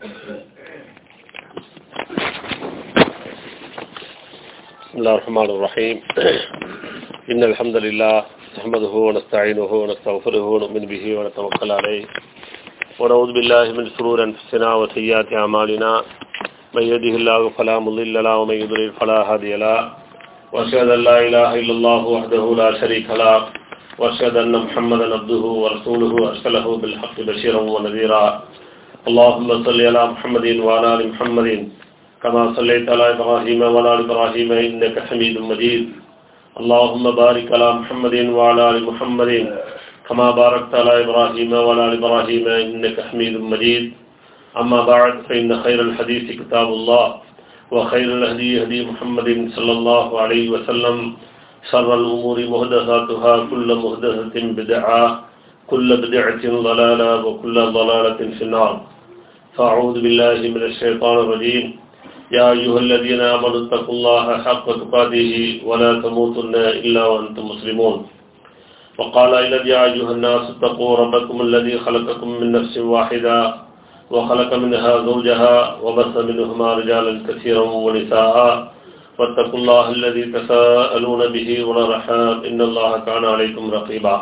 بسم الله الرحمن الرحيم إن الحمد لله نحمده ونستعينه ونستغفره ونؤمن به ونتوكل عليه ونعوذ بالله من شرور أنفسنا وسيئات أعمالنا من يهده الله فلا مضل له ومن يضلل فلا هادي له وأشهد أن لا إله إلا الله وحده لا شريك له وأشهد أن محمدا عبده ورسوله أرسله بالحق بشيرا ونذيرا اللهم صل على محمد وعلى آل محمد كما صليت على إبراهيم وعلى آل إبراهيم إنك حميد مجيد اللهم بارك على محمد وعلى آل محمد كما باركت على إبراهيم وعلى آل إبراهيم إنك حميد مجيد أما بعد فإن خير الحديث كتاب الله وخير الهدي هدي محمد صلى الله عليه وسلم شر الأمور محدثاتها كل محدثة بدعة كل بدعة ضلالة وكل ضلالة في النار فأعوذ بالله من الشيطان الرجيم يا أيها الذين آمنوا اتقوا الله حق تقاته ولا تموتن إلا وأنتم مسلمون وقال إذا يا أيها الناس اتقوا ربكم الذي خلقكم من نفس واحدة وخلق منها زوجها وبث منهما رجالا كثيرا ونساء واتقوا الله الذي تساءلون به والأرحام إن الله كان عليكم رقيبا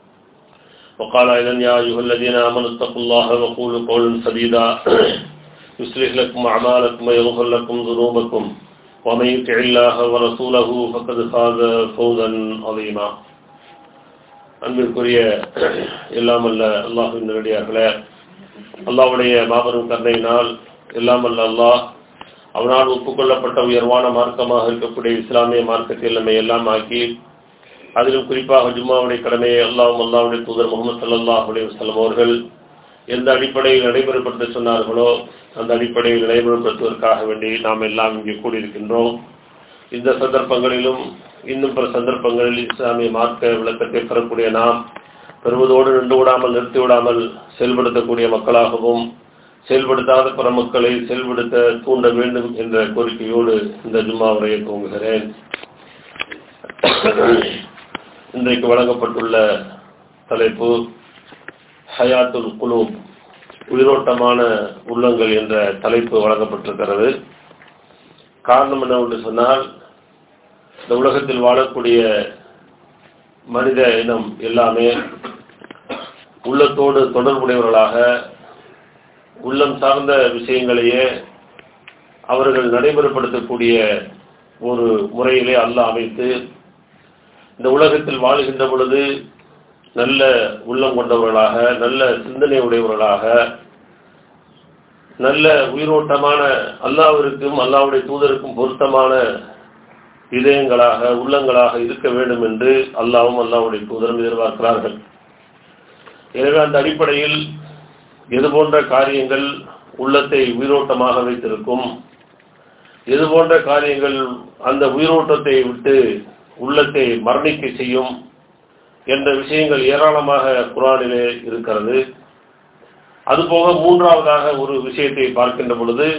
وقال أيضا يا أيها الذين آمنوا اتقوا الله وقولوا قولا سديدا يصلح لكم أعمالكم ويغفر لكم ذنوبكم ومن يطع الله ورسوله فقد فاز فوزا عظيما அன்பிற்குரிய எல்லாமல்ல அல்லாஹின் நேரடியார்களே அல்லாவுடைய மாபெரும் கருணையினால் எல்லாமல்ல அல்லாஹ் அவனால் ஒப்புக்கொள்ளப்பட்ட உயர்வான மார்க்கமாக இருக்கக்கூடிய இஸ்லாமிய மார்க்கத்தில் நம்மை எல்லாம் ஆக்கி அதிலும் குறிப்பாக ஜும்மாவுடைய கடமையை அல்லாவும் அல்லாவுடைய தூதர் முகமது சல்லாஹ் அலைவசல்லம் அவர்கள் எந்த அடிப்படையில் நடைமுறைப்படுத்த சொன்னார்களோ அந்த அடிப்படையில் நடைமுறைப்படுத்துவதற்காக வேண்டி நாம் எல்லாம் இங்கே கூடியிருக்கின்றோம் இந்த சந்தர்ப்பங்களிலும் இன்னும் பிற சந்தர்ப்பங்களில் இஸ்லாமிய மார்க்க விளக்கத்தை பெறக்கூடிய நாம் பெறுவதோடு நின்று விடாமல் நிறுத்தி விடாமல் செயல்படுத்தக்கூடிய மக்களாகவும் செயல்படுத்தாத பிற மக்களை செயல்படுத்த தூண்ட வேண்டும் என்ற கோரிக்கையோடு இந்த ஜும்மா உரையை துவங்குகிறேன் இன்றைக்கு வழங்கப்பட்டுள்ள தலைப்பு ஹயாத்துல் குலூப் உயிரோட்டமான உள்ளங்கள் என்ற தலைப்பு வழங்கப்பட்டிருக்கிறது காரணம் என்னவென்று சொன்னால் இந்த உலகத்தில் வாழக்கூடிய மனித இனம் எல்லாமே உள்ளத்தோடு தொடர்புடையவர்களாக உள்ளம் சார்ந்த விஷயங்களையே அவர்கள் நடைமுறைப்படுத்தக்கூடிய ஒரு முறையிலே அல்ல அமைத்து இந்த உலகத்தில் வாழ்கின்ற பொழுது நல்ல உள்ளம் கொண்டவர்களாக நல்ல சிந்தனை உடையவர்களாக நல்ல உயிரோட்டமான அல்லாவிற்கும் அல்லாவுடைய தூதருக்கும் பொருத்தமான இதயங்களாக உள்ளங்களாக இருக்க வேண்டும் என்று அல்லாவும் அல்லாவுடைய தூதரும் எதிர்பார்க்கிறார்கள் எனவே அந்த அடிப்படையில் எது போன்ற காரியங்கள் உள்ளத்தை உயிரோட்டமாக வைத்திருக்கும் எது போன்ற காரியங்கள் அந்த உயிரோட்டத்தை விட்டு உள்ளத்தை மரணிக்க செய்யும் என்ற விஷயங்கள் ஏராளமாக குரானிலே இருக்கிறது அதுபோக மூன்றாவதாக ஒரு விஷயத்தை பார்க்கின்ற பொழுது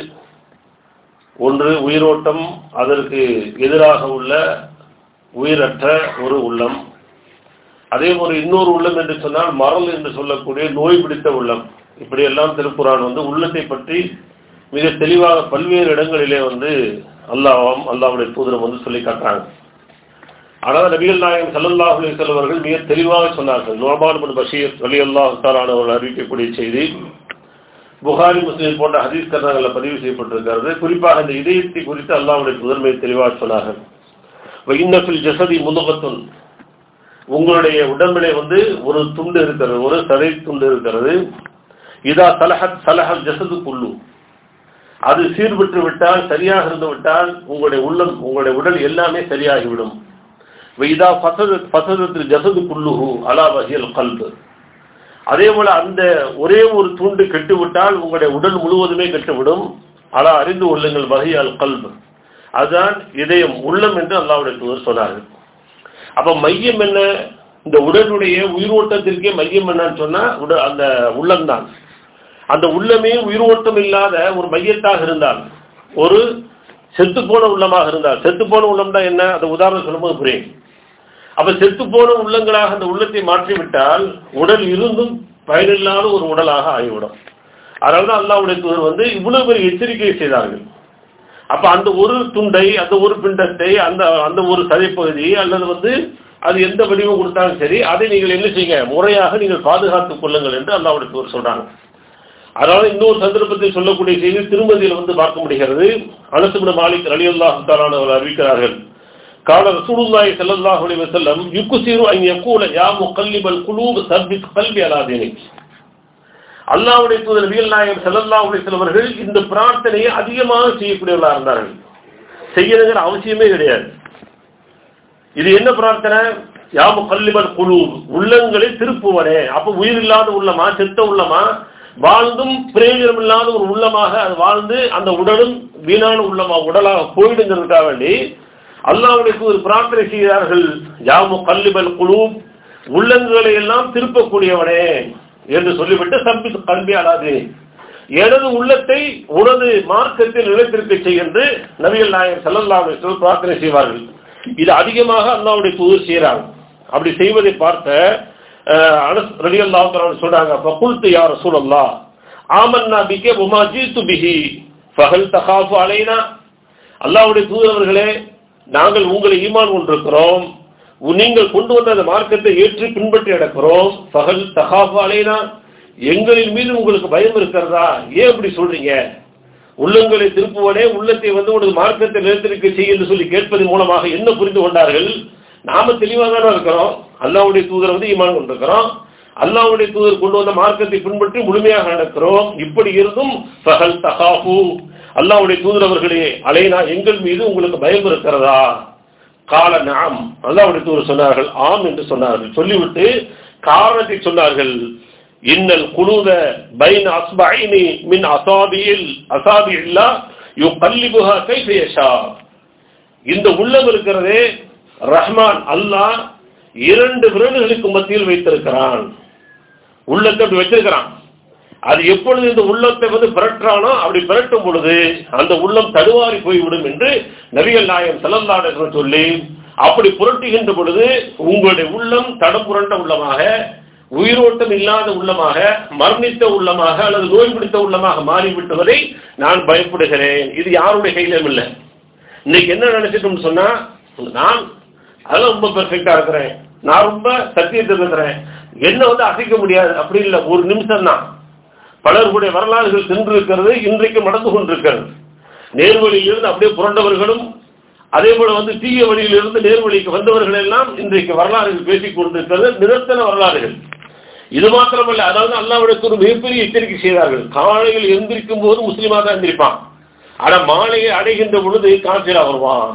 ஒன்று உயிரோட்டம் அதற்கு எதிராக உள்ள உயிரற்ற ஒரு உள்ளம் அதே போல இன்னொரு உள்ளம் என்று சொன்னால் மரல் என்று சொல்லக்கூடிய நோய் பிடித்த உள்ளம் இப்படியெல்லாம் திருக்குறான் வந்து உள்ளத்தை பற்றி மிக தெளிவாக பல்வேறு இடங்களிலே வந்து அல்லாவும் அல்லாவுடைய தூதரம் வந்து சொல்லி காட்டுறாங்க ஆனால் நபிகள் நாயகம் சல்லல்லாஹ் அலிசல் அவர்கள் மிக தெளிவாக சொன்னார்கள் நோபான் பின் பஷீர் அலி அல்லாஹ் அவர்கள் அறிவிக்கக்கூடிய செய்தி புகாரி முஸ்லீம் போன்ற ஹதீஸ் கர்ணங்களில் பதிவு செய்யப்பட்டிருக்கிறது குறிப்பாக இந்த இதயத்தை குறித்து அல்லாவுடைய முதன்மை தெளிவாக சொன்னார்கள் இன்னஃபில் ஜசதி முதுகத்துன் உங்களுடைய உடம்பிலே வந்து ஒரு துண்டு இருக்கிறது ஒரு சதை துண்டு இருக்கிறது இதா சலஹத் சலஹத் ஜசது குல்லு அது சீர்பெற்று விட்டால் சரியாக இருந்து விட்டால் உங்களுடைய உள்ளம் உங்களுடைய உடல் எல்லாமே சரியாகிவிடும் வைதா ஃபசதத்தில் ஜசது குல்லுஹு அலா வகியல் கல்பு அதே போல அந்த ஒரே ஒரு துண்டு கெட்டுவிட்டால் உங்களுடைய உடல் முழுவதுமே கெட்டுவிடும் அலா அறிந்து கொள்ளுங்கள் வகையால் கல்பு அதுதான் இதயம் உள்ளம் என்று அல்லாவுடைய தூதர் சொன்னார்கள் அப்ப மையம் என்ன இந்த உடலுடைய உயிரோட்டத்திற்கே மையம் என்னன்னு சொன்னா உடல் அந்த உள்ளம் தான் அந்த உள்ளமே உயிரோட்டம் இல்லாத ஒரு மையத்தாக இருந்தால் ஒரு செத்து போன உள்ளமாக இருந்தால் செத்து போன உள்ளம் தான் என்ன அந்த உதாரணம் சொல்லும்போது புரியும் அப்ப செத்து போன உள்ளங்களாக அந்த உள்ளத்தை மாற்றிவிட்டால் உடல் இருந்தும் பயனில்லாத ஒரு உடலாக ஆகிவிடும் அதனால அல்லாவுடைய தூதர் வந்து இவ்வளவு பெரிய எச்சரிக்கை செய்தார்கள் அப்ப அந்த ஒரு துண்டை அந்த ஒரு பிண்டத்தை அந்த அந்த ஒரு சதைப்பகுதி அல்லது வந்து அது எந்த வடிவம் கொடுத்தாலும் சரி அதை நீங்கள் என்ன செய்யுங்க முறையாக நீங்கள் பாதுகாத்துக் கொள்ளுங்கள் என்று அல்லாவுடைய தூதர் சொல்றாங்க அதனால இன்னொரு சந்தர்ப்பத்தை சொல்லக்கூடிய செய்தி திருமதியில் வந்து பார்க்க முடிகிறது அனசுபின் மாலிக் அலி அல்லாஹ் அவர் அறிவிக்கிறார்கள் கால ரசூலுல்லாஹி ஸல்லல்லாஹு அலைஹி வஸல்லம் யுக்ஸிரு அன் யகூல யா முகல்லிபல் குலூப் சப்பித் கல்வி அலா தீனிக் அல்லாஹ்வுடைய தூதர் நபிகள் நாயகம் ஸல்லல்லாஹு அலைஹி வஸல்லம் அவர்கள் இந்த பிரார்த்தனையை அதிகமாக செய்யக்கூடியவர்களாக இருந்தார்கள் செய்யணுங்கிற அவசியமே கிடையாது இது என்ன பிரார்த்தனை யா முகல்லிபல் குலூப் உள்ளங்களை திருப்புவனே அப்ப உயிர் இல்லாத உள்ளமா செத்த உள்ளமா வாழ்ந்தும் பிரயோஜனம் இல்லாத ஒரு உள்ளமாக அது வாழ்ந்து அந்த உடலும் வீணான உள்ளமா உடலாக போயிடுங்கிறதுக்காக வேண்டி அல்லாவுடைய ஒரு பிரார்த்தனை செய்கிறார்கள் யாமு கல்லிபல் குழு உள்ளங்களை எல்லாம் திருப்பக்கூடியவனே என்று சொல்லிவிட்டு சம்பி கல்வி அலாது எனது உள்ளத்தை உனது மார்க்கத்தில் நிலைத்திருக்க செய்கின்று நபிகள் நாயகர் செல்லல்லா பிரார்த்தனை செய்வார்கள் இது அதிகமாக அல்லாவுடைய தூதர் செய்கிறாங்க அப்படி செய்வதை பார்த்த அனஸ் ரலி அல்லாஹ் சொல்றாங்க ஃபகுல்து யா ரசூலல்லாஹ் ஆமன்னா பிக வமா ஜீது பிஹி ஃபஹல் தகாஃபு அலைனா அல்லாஹ்வுடைய தூதரவர்களே நாங்கள் உங்களை ஈமான் கொண்டிருக்கிறோம் நீங்கள் கொண்டு வந்த அந்த மார்க்கத்தை ஏற்று பின்பற்றி நடக்கிறோம் ஃபஹல் தகாஃபு அலைனா எங்களின் மீது உங்களுக்கு பயம் இருக்கிறதா ஏன் இப்படி சொல்றீங்க உள்ளங்களை திருப்புவனே உள்ளத்தை வந்து உனது மார்க்கத்தை நிறுத்திருக்க செய்ய என்று சொல்லி கேட்பதன் மூலமாக என்ன புரிந்து கொண்டார்கள் நாம தெளிவாக தானே இருக்கிறோம் அல்லாவுடைய தூதர் வந்து ஈமான் கொண்டிருக்கிறோம் அல்லாவுடைய தூதர் கொண்டு வந்த மார்க்கத்தை பின்பற்றி முழுமையாக நடக்கிறோம் இப்படி இருந்தும் பகல் தகாஃபு அல்லாவுடைய தூதர் அவர்களே அலைனா எங்கள் மீது உங்களுக்கு பயம் இருக்கிறதா கால நாம் அல்லாவுடைய தூதர் சொன்னார்கள் ஆம் என்று சொன்னார்கள் சொல்லிவிட்டு காரணத்தை சொன்னார்கள் இன்னல் குழுத பைன் அஸ்பைனி மின் அசாபியில் அசாபி இல்லா யு கல்லிபுகா கைஃபியஷா இந்த உள்ளம் இருக்கிறதே ரஹ்மான் அல்லாஹ் இரண்டு விரல்களுக்கு மத்தியில் வைத்திருக்கிறான் உள்ளத்தை அப்படி வச்சிருக்கிறான் அது எப்பொழுது இந்த உள்ளத்தை வந்து பிறற்றானோ அப்படி பிறட்டும் பொழுது அந்த உள்ளம் தடுவாரி போய்விடும் என்று நபிகள் நாயகம் செல்லந்தாடர்கள் சொல்லி அப்படி புரட்டுகின்ற பொழுது உங்களுடைய உள்ளம் தடம் புரண்ட உள்ளமாக உயிரோட்டம் இல்லாத உள்ளமாக மரணித்த உள்ளமாக அல்லது நோய் பிடித்த உள்ளமாக மாறிவிட்டுவதை நான் பயப்படுகிறேன் இது யாருடைய கையிலும் இல்லை இன்னைக்கு என்ன நினைச்சிட்டோம்னு சொன்னா நான் அதெல்லாம் ரொம்ப பெர்ஃபெக்டா இருக்கிறேன் நான் ரொம்ப சத்தியத்தை இருக்கிறேன் என்ன வந்து அசைக்க முடியாது அப்படி இல்லை ஒரு நிமிஷம் தான் பலருடைய வரலாறுகள் சென்று இருக்கிறது இன்றைக்கு நடந்து கொண்டிருக்கிறது நேர்வழியிலிருந்து அப்படியே புரண்டவர்களும் அதே போல வந்து தீய வழியிலிருந்து நேர்வழிக்கு வந்தவர்கள் எல்லாம் இன்றைக்கு வரலாறுகள் பேசிக் கொண்டிருக்கிறது நிரந்தர வரலாறுகள் இது மாத்திரமல்ல அதாவது அல்லாவிடத்து ஒரு மிகப்பெரிய எச்சரிக்கை செய்தார்கள் காலையில் எந்திரிக்கும் போது முஸ்லீமாக தான் எந்திரிப்பான் ஆனா மாலையை அடைகின்ற பொழுது காசிரா வருவான்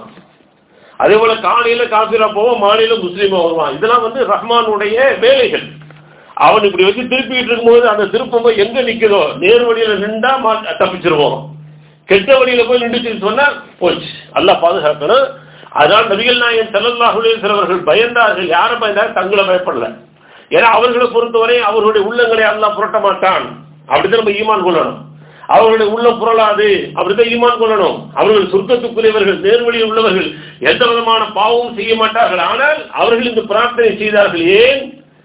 அதே போல காலையில காசிரா போவான் மாலையில முஸ்லீமா வருவான் இதெல்லாம் வந்து ரஹ்மானுடைய வேலைகள் அவன் இப்படி வச்சு திருப்பிட்டு இருக்கும்போது அந்த திருப்பம் போய் எங்க நிக்குதோ நேர் வழியில நின்றா தப்பிச்சிருவோம் கெட்ட வழியில போய் நின்றுச்சுன்னு சொன்னா போச்சு அல்லா பாதுகாக்கணும் அதனால நபிகள் நாயன் செல்லல்லாஹுலே சிலவர்கள் பயந்தார்கள் யாரை பயந்தார் தங்களை பயப்படல ஏன்னா அவர்களை பொறுத்தவரை அவர்களுடைய உள்ளங்களை அல்லா புரட்ட மாட்டான் அப்படிதான் நம்ம ஈமான் கொள்ளணும் அவர்களுடைய உள்ளம் புரளாது அப்படிதான் ஈமான் கொள்ளணும் அவர்கள் சொர்க்கத்துக்குரியவர்கள் நேர்வழியில் உள்ளவர்கள் எந்த விதமான பாவமும் செய்ய மாட்டார்கள் ஆனால் அவர்கள் இந்த பிரார்த்தனை செய்தார்கள் ஏன்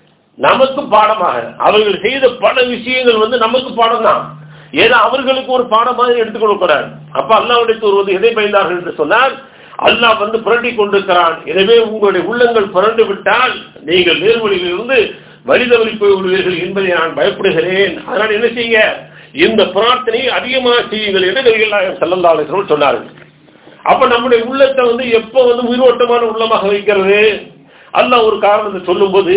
நமக்கு பாடமாக அவர்கள் செய்த பல விஷயங்கள் வந்து நமக்கு பாடம் தான் ஏதோ அவர்களுக்கு ஒரு பாடம் மாதிரி எடுத்துக்கொள்ள கூடாது அப்ப அல்லாவுடைய வந்து எதை பயந்தார்கள் என்று சொன்னால் அல்லாஹ் வந்து புரட்டி கொண்டிருக்கிறான் எனவே உங்களுடைய உள்ளங்கள் புரண்டு விட்டால் நீங்கள் நேர்வழியில் இருந்து வழிதவறி போய் விடுவீர்கள் என்பதை நான் பயப்படுகிறேன் அதனால் என்ன செய்ய இந்த பிரார்த்தனையை அதிகமாக செய்யுங்கள் என்று நபிகள் செல்லந்தாளர்கள் சொன்னார்கள் அப்ப நம்முடைய உள்ளத்தை வந்து எப்ப வந்து உயிரோட்டமான உள்ளமாக வைக்கிறது அல்லாஹ் ஒரு காரணத்தை சொல்லும் போது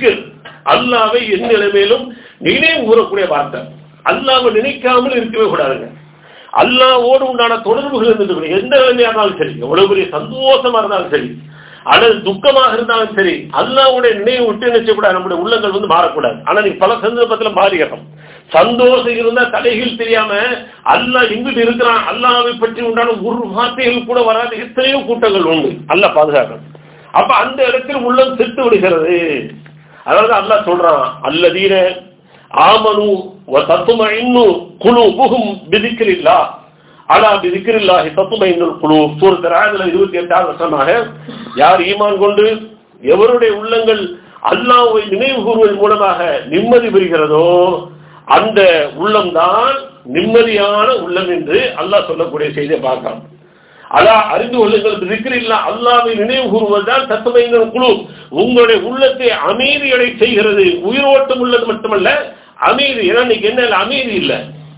அல்லாவை எந்த நிலைமையிலும் நினைவு கூறக்கூடிய வார்த்தை அல்லாவை நினைக்காமல் இருக்கவே கூடாதுங்க அல்லாவோடு உண்டான தொடர்புகள் இருந்துட்டு எந்த நிலைமையா இருந்தாலும் சரி எவ்வளவு பெரிய சந்தோஷமா இருந்தாலும் சரி அல்லது துக்கமாக இருந்தாலும் சரி அல்லாவுடைய நினைவு விட்டு நினைச்சக்கூடாது நம்முடைய உள்ளங்கள் வந்து மாறக்கூடாது ஆனா நீ பல சந்தர்ப்பத்தில் மாறிடணும் சந்தோஷம் இருந்தா தலைகள் தெரியாம அல்லாஹ் எங்கிட்டு இருக்கிறான் அல்லாவை பற்றி உண்டான ஒரு வார்த்தைகள் கூட வராத எத்தனையோ கூட்டங்கள் உண்டு அல்ல பாதுகாக்கணும் அப்ப அந்த இடத்தில் உள்ளம் செத்து விடுகிறது அதாவது அல்லாஹ் சொல்றான் அல்லதீன ஆமனு தத்தும இன்னும் குழு புகும் பிதிக்கிறில்லா அலா பிதிக்கிறில்லாஹி தத்தும இன்னும் குழு சூரத் ராஜல இருபத்தி எட்டாவது வருஷமாக யார் ஈமான் கொண்டு எவருடைய உள்ளங்கள் அல்லாஹ்வை நினைவு கூறுவதன் மூலமாக நிம்மதி பெறுகிறதோ அந்த உள்ளம்தான் நிம்மதியான உள்ளம் என்று அல்லாஹ் சொல்லக்கூடிய செய்தியை பார்க்கலாம் அல்லா அறிந்து கொள்ளுங்கள் இருக்கிறில்ல அல்லாவை நினைவு கூறுவதுதான் தத்துவங்கள் குழு உங்களுடைய உள்ளத்தை அமைதியடை செய்கிறது உயிரோட்டம் உள்ளது மட்டுமல்ல அமைதி ஏன்னா இன்னைக்கு என்ன இல்லை அமைதி இல்லை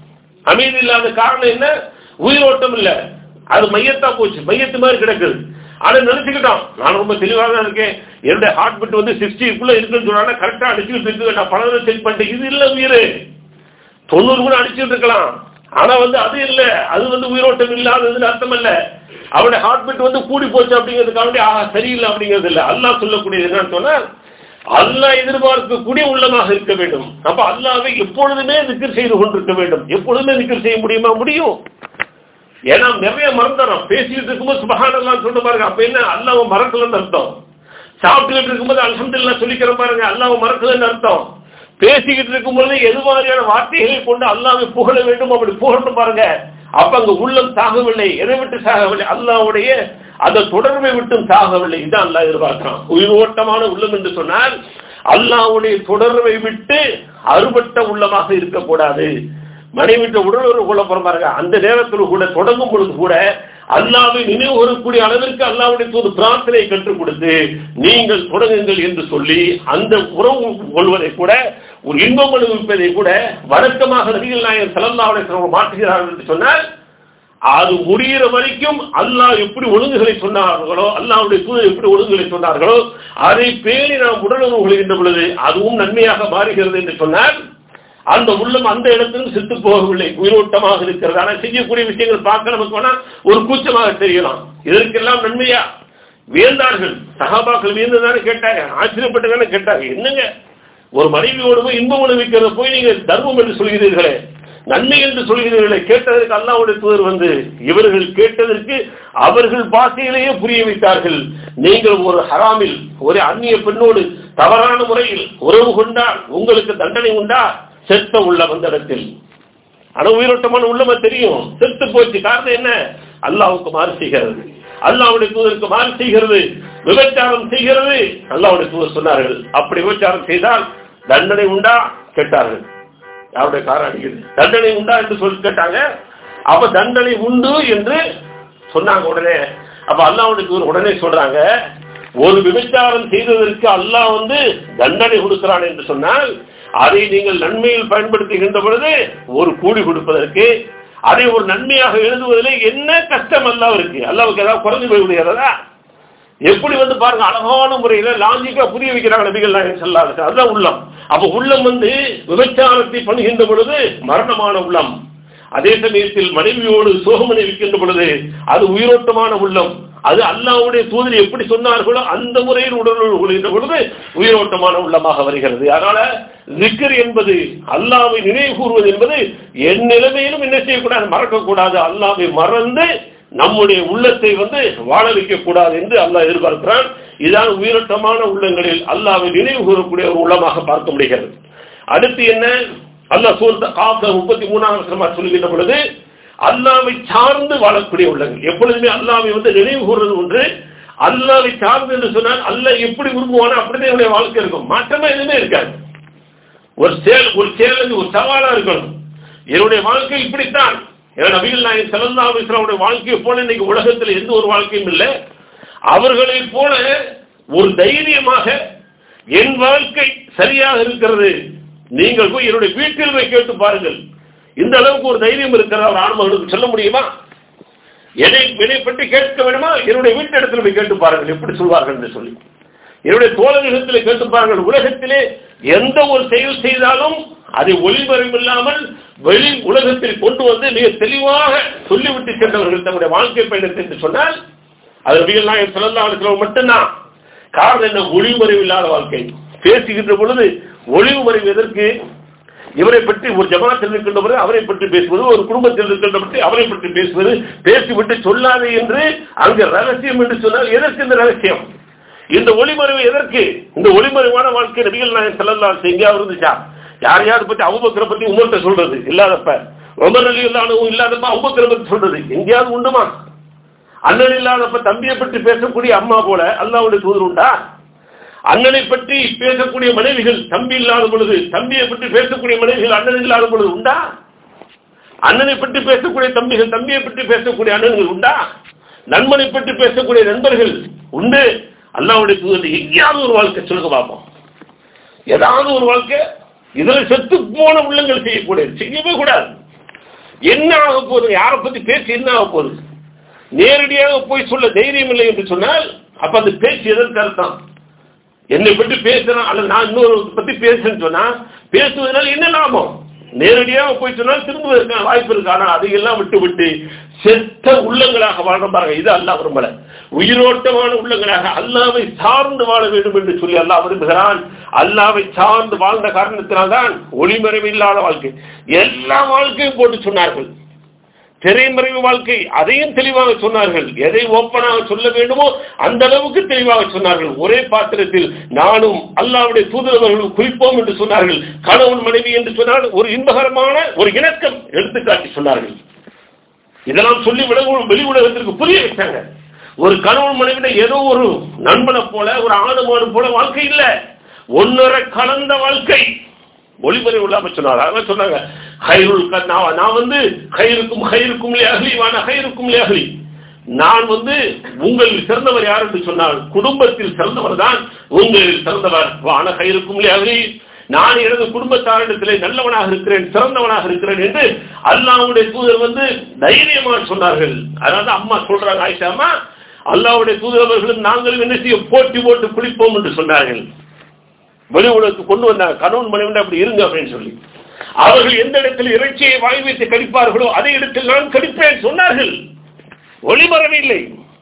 அமைதி இல்லாத காரணம் என்ன உயிரோட்டம் இல்ல அது மையத்தா போச்சு மையத்து மாதிரி கிடக்குது ஆனா நினைச்சுக்கிட்டோம் நான் ரொம்ப தெளிவாக தான் இருக்கேன் என்னுடைய ஹார்ட் பீட் வந்து சிக்ஸ்டிக்குள்ள இருக்குன்னு சொன்னா கரெக்டா அடிச்சுட்டு இருக்கு நான் பல செக் பண்ணிட்டேன் இது இல்ல உயிர் தொண்ணூறு கூட அடிச்சுட்டு இருக்கலாம் ஆனா வந்து அது இல்ல அது வந்து உயிரோட்டம் இல்லாததுன்னு அர்த்தம் இல்ல அவனுடைய ஹார்ட் பீட் வந்து கூடி போச்சு அப்படிங்கிறதுக்காண்டி ஆஹா சரியில்லை அப்படிங்கிறது இல்ல அல்லாஹ் சொல்லக்கூடியது என்னன்னு சொன்னா அல்லாஹ் எதிர்பார்க்கக்கூடிய உள்ளமாக இருக்க வேண்டும் அப்ப அல்லாவை எப்பொழுதுமே திக்கர் செய்து கொண்டிருக்க வேண்டும் எப்பொழுதுமே திக்கர் செய்ய முடியுமா முடியும் ஏன்னா நிறைய மறந்துடும் பேசிட்டு இருக்கும்போது சுபஹானல்லாம் சொல்ல பாருங்க அப்ப என்ன அல்லாஹ் மறக்கலன்னு அர்த்தம் சாப்பிட்டுக்கிட்டு இருக்கும்போது அல்ஹம்துலில்லாஹ் சொல்லிக்கிற பாருங்க அல்லாஹ் மறக்கலன்னு அர்த்தம் பேசிக்கிட்டு இருக்கும்போது எது மாதிரியான வார்த்தைகளை கொண்டு அல்லாவை புகழ வேண்டும் அப்படி புகழணும் பாருங்க அப்ப அங்க உள்ளம் சாகவில்லை எதை விட்டு சாகவில்லை அல்லாவுடைய அந்த தொடர்பை விட்டும் சாகவில்லை இதான் அல்லாஹ் எதிர்பார்க்கிறான் உயிரோட்டமான உள்ளம் என்று சொன்னால் அல்லாவுடைய தொடர்பை விட்டு அறுபட்ட உள்ளமாக இருக்கக்கூடாது மனைவிட்ட உடலுறவு கொள்ள போற பாருங்க அந்த நேரத்தில் கூட தொடங்கும் பொழுது கூட அல்லாவை நினைவு கூறக்கூடிய அளவிற்கு அல்லாவுடைய ஒரு பிரார்த்தனை கற்றுக் கொடுத்து நீங்கள் தொடங்குங்கள் என்று சொல்லி அந்த உறவு கொள்வதை கூட ஒரு இன்பம் அனுபவிப்பதை கூட வழக்கமாக நபிகள் நாயகர் செலந்தாவுடைய மாற்றுகிறார்கள் என்று சொன்னால் அது முடிகிற வரைக்கும் அல்லாஹ் எப்படி ஒழுங்குகளை சொன்னார்களோ அல்லாவுடைய தூதர் எப்படி ஒழுங்குகளை சொன்னார்களோ அதை பேணி நாம் உடலுறவு கொள்கின்ற பொழுது அதுவும் நன்மையாக மாறுகிறது என்று சொன்னால் அந்த உள்ளம் அந்த இடத்திலும் செத்து போகவில்லை உயிரோட்டமாக இருக்கிறது ஆனால் செய்யக்கூடிய விஷயங்கள் பார்க்க நமக்கு வேணா ஒரு கூச்சமாக தெரியலாம் இதற்கெல்லாம் நன்மையா வியந்தார்கள் சகாபாக்கள் வியந்ததானே கேட்டாங்க ஆச்சரியப்பட்டு கேட்டாங்க என்னங்க ஒரு மனைவியோடு போய் இன்பம் அனுபவிக்கிறத போய் நீங்க தர்மம் என்று சொல்கிறீர்களே நன்மை என்று சொல்கிறீர்களே கேட்டதற்கு அல்லாவுடைய தூதர் வந்து இவர்கள் கேட்டதற்கு அவர்கள் பாஷையிலேயே புரிய வைத்தார்கள் நீங்கள் ஒரு ஹராமில் ஒரு அந்நிய பெண்ணோடு தவறான முறையில் உறவு கொண்டால் உங்களுக்கு தண்டனை உண்டா செத்த உள்ள வந்த இடத்தில் ஆனா உயிரோட்டமான உள்ளம தெரியும் செத்து போச்சு காரணம் என்ன அல்லாவுக்கு மாறு செய்கிறது அல்லாவுடைய தூதருக்கு மாறு செய்கிறது விபச்சாரம் செய்கிறது அல்லாவுடைய தூதர் சொன்னார்கள் அப்படி விபச்சாரம் செய்தால் தண்டனை உண்டா கேட்டார்கள் யாருடைய காரம் அடிக்குது தண்டனை உண்டா என்று சொல்லி கேட்டாங்க அப்ப தண்டனை உண்டு என்று சொன்னாங்க உடனே அப்ப அல்லாவுடைய தூதர் உடனே சொல்றாங்க ஒரு விபச்சாரம் செய்ததற்கு அல்லாஹ் வந்து தண்டனை கொடுக்கிறான் என்று சொன்னால் அதை நீங்கள் நன்மையில் பயன்படுத்துகின்ற பொழுது ஒரு கூலி கொடுப்பதற்கு அதை ஒரு நன்மையாக எழுதுவதில் என்ன கஷ்டம் அல்லாஹ் இருக்கு அல்லாவுக்கு ஏதாவது குறைஞ்சு போய் விடுகிறதா எப்படி வந்து பாருங்க அழகான முறையில லாஜிக்கா புரிய வைக்கிறாங்க நபிகள் நாயகம் சொல்லாது அதுதான் உள்ளம் அப்ப உள்ளம் வந்து விபச்சாரத்தை பண்ணுகின்ற பொழுது மரணமான உள்ளம் அதே சமயத்தில் மனைவியோடு சோகம் அணிவிக்கின்ற பொழுது அது உயிரோட்டமான உள்ளம் அது அல்லாவுடைய தூதர் எப்படி சொன்னார்களோ அந்த முறையில் உடலுறவு கொள்கின்ற பொழுது உயிரோட்டமான உள்ளமாக வருகிறது அதனால ஜிக்கர் என்பது அல்லாவை நினைவு கூறுவது என்பது என் நிலைமையிலும் என்ன செய்யக்கூடாது மறக்கக்கூடாது அல்லாவை மறந்து நம்முடைய உள்ளத்தை வந்து வாழ வைக்க கூடாது என்று அல்லாஹ் எதிர்பார்க்கிறான் இதான் உயிரோட்டமான உள்ளங்களில் அல்லாவை நினைவு கூறக்கூடிய ஒரு உள்ளமாக பார்க்க முடிகிறது அடுத்து என்ன அல்லாஹ் சூழ்ந்த காப்ப முப்பத்தி மூணாம் வருஷமா சொல்லுகின்ற பொழுது அல்லாவை சார்ந்து வாழக்கூடிய உள்ளங்கள் எப்பொழுதுமே அல்லாவை வந்து நினைவு கூறுறது ஒன்று அல்லாவை சார்ந்து என்று சொன்னால் அல்லாஹ் எப்படி விரும்புவானோ அப்படிதான் என்னுடைய வாழ்க்கை இருக்கும் மாற்றமா எதுவுமே இருக்காது ஒரு செயல் ஒரு சேலஞ்சு ஒரு சவாலா இருக்கணும் என்னுடைய வாழ்க்கை இப்படித்தான் நபிகள் நாயகம் செலந்தா இஸ்லாமுடைய வாழ்க்கையை போல இன்னைக்கு உலகத்தில் எந்த ஒரு வாழ்க்கையும் இல்லை அவர்களை போல ஒரு தைரியமாக என் வாழ்க்கை சரியாக இருக்கிறது நீங்கள் போய் என்னுடைய வீட்டில் போய் கேட்டு பாருங்கள் இந்த அளவுக்கு ஒரு தைரியம் இருக்கிற ஒரு ஆன்மகளுக்கு சொல்ல முடியுமா என்னை என்னை பற்றி கேட்க வேணுமா என்னுடைய வீட்டு இடத்துல போய் கேட்டு பாருங்கள் எப்படி சொல்வார்கள் என்று சொல்லி என்னுடைய தோழர்களிடத்தில் கேட்டு பாருங்கள் உலகத்திலே எந்த ஒரு செயல் செய்தாலும் அதை ஒளிமறைவில்லாமல் வெளி உலகத்தில் கொண்டு வந்து மிக தெளிவாக சொல்லிவிட்டு சென்றவர்கள் தங்களுடைய வாழ்க்கை பயணத்தை என்று சொன்னால் அது நபிகள் நாயகம் சொல்லலாம் மட்டும்தான் காரணம் என்ன ஒளிமறைவு இல்லாத வாழ்க்கை பேசுகின்ற பொழுது ஒளிவு மறைவு எதற்கு இவரை பற்றி ஒரு ஜமாத்தில் இருக்கின்ற பொழுது அவரை பற்றி பேசுவது ஒரு குடும்பத்தில் இருக்கின்ற பற்றி அவரை பற்றி பேசுவது பேசிவிட்டு சொல்லாது என்று அங்கு ரகசியம் என்று சொன்னால் எதற்கு இந்த ரகசியம் இந்த ஒளிமறைவு எதற்கு இந்த ஒளிமறைவான வாழ்க்கை நபிகள் நாயகம் செல்லலாம் எங்கேயாவது இருந்துச்சா யார் யார் பத்தி அவுபக்கரை பத்தி உமர்கிட்ட சொல்றது இல்லாதப்ப உமர் அலி இல்லாதவும் இல்லாதப்ப அவுபக்கரை பத்தி சொல்றது எங்கேயாவது உண்டுமா அண்ணன் இல்லாதப்ப தம்பியை பற்றி பேசக்கூடிய அம்மா போல அல்லாவுடைய தூதர் உண்டா அண்ணனை பற்றி பேசக்கூடிய மனைவிகள் தம்பி இல்லாத பொழுது தம்பியை பற்றி பேசக்கூடிய மனைவிகள் அண்ணன் இல்லாத பொழுது உண்டா அண்ணனை பற்றி பேசக்கூடிய தம்பிகள் தம்பியை பற்றி பேசக்கூடிய அண்ணன்கள் உண்டா நண்பனை பற்றி பேசக்கூடிய நண்பர்கள் உண்டு அல்லாவுடைய தூதர் எங்கேயாவது ஒரு வாழ்க்கை சொல்லுங்க பார்ப்போம் ஏதாவது ஒரு வாழ்க்கை இதுல செத்து போன உள்ளங்கள் செய்யக்கூடாது செய்யவே கூடாது என்ன ஆக போகுது யாரை பத்தி பேச்சு என்ன ஆக போகுது நேரடியாக போய் சொல்ல தைரியம் இல்லை என்று சொன்னால் அப்ப அந்த பேச்சு எதற்கு அர்த்தம் என்னை பற்றி பேசுறேன் அல்லது நான் இன்னொரு பத்தி பேசுறேன்னு சொன்னா பேசுவதனால என்ன லாபம் நேரடியாக போய் சொன்னால் திரும்புவதற்கான வாய்ப்பு இருக்கு ஆனால் அதையெல்லாம் விட்டு விட்டு செத்த உள்ளங்களாக வாழ பாருங்க இது அல்லாஹ் விரும்பல உயிரோட்டமான உள்ளங்களாக அல்லாவை சார்ந்து வாழ வேண்டும் என்று சொல்லி அல்லாஹ் விரும்புகிறான் அல்லாவை சார்ந்து வாழ்ந்த காரணத்தினால்தான் ஒளிமறைவு இல்லாத வாழ்க்கை எல்லா வாழ்க்கையும் போட்டு சொன்னார்கள் திரைமறைவு வாழ்க்கை அதையும் தெளிவாக சொன்னார்கள் எதை ஓப்பனாக சொல்ல வேண்டுமோ அந்த அளவுக்கு தெளிவாக சொன்னார்கள் ஒரே பாத்திரத்தில் நானும் அல்லாவுடைய தூதரவர்களும் குறிப்போம் என்று சொன்னார்கள் கணவன் மனைவி என்று சொன்னால் ஒரு இன்பகரமான ஒரு இணக்கம் எடுத்துக்காட்டி சொன்னார்கள் இதெல்லாம் சொல்லி விட வெளி உலகத்திற்கு புரிய வச்சாங்க ஒரு கணவன் மனைவிட ஏதோ ஒரு நண்பனை போல ஒரு ஆணுமானு போல வாழ்க்கை இல்ல ஒன்னரை கலந்த வாழ்க்கை ஒளிமறைவு இல்லாம சொன்னார் அதான் சொன்னாங்க ஹைருல் க- நான் நான் வந்து ஹைருக்கும் ஹைருக்கும் அகலி வான ஹைருக்கும் அகலி நான் வந்து உங்களில் சிறந்தவர் யார் என்று சொன்னால் குடும்பத்தில் சிறந்தவர் தான் உங்களில் சிறந்தவர் வான ஹைருக்கும் அகலி நான் எனது குடும்பத்தாரிடத்திலே நல்லவனாக இருக்கிறேன் சிறந்தவனாக இருக்கிறேன் என்று அல்லாஹ்வுடைய தூதர் வந்து தைரியமாக சொன்னார்கள் அதாவது அம்மா சொல்றாங்க ஆயிஷாமா அல்லாஹ்வுடைய தூதரவர்களும் நாங்களும் என்ன செய்ய போட்டி போட்டு குளிப்போம் என்று சொன்னார்கள் வெளி உலகத்துக்கு கொண்டு வந்தாங்க கணவன் மனைவி அப்படி இருங்க அப்படின்னு சொல்லி அவர்கள் எந்த இடத்தில் இறைச்சியை வாய் வைத்து கடிப்பார்களோ அதே இடத்தில் நான் கடிப்பேன் சொன்னார்கள் ஒளிமரவில்லை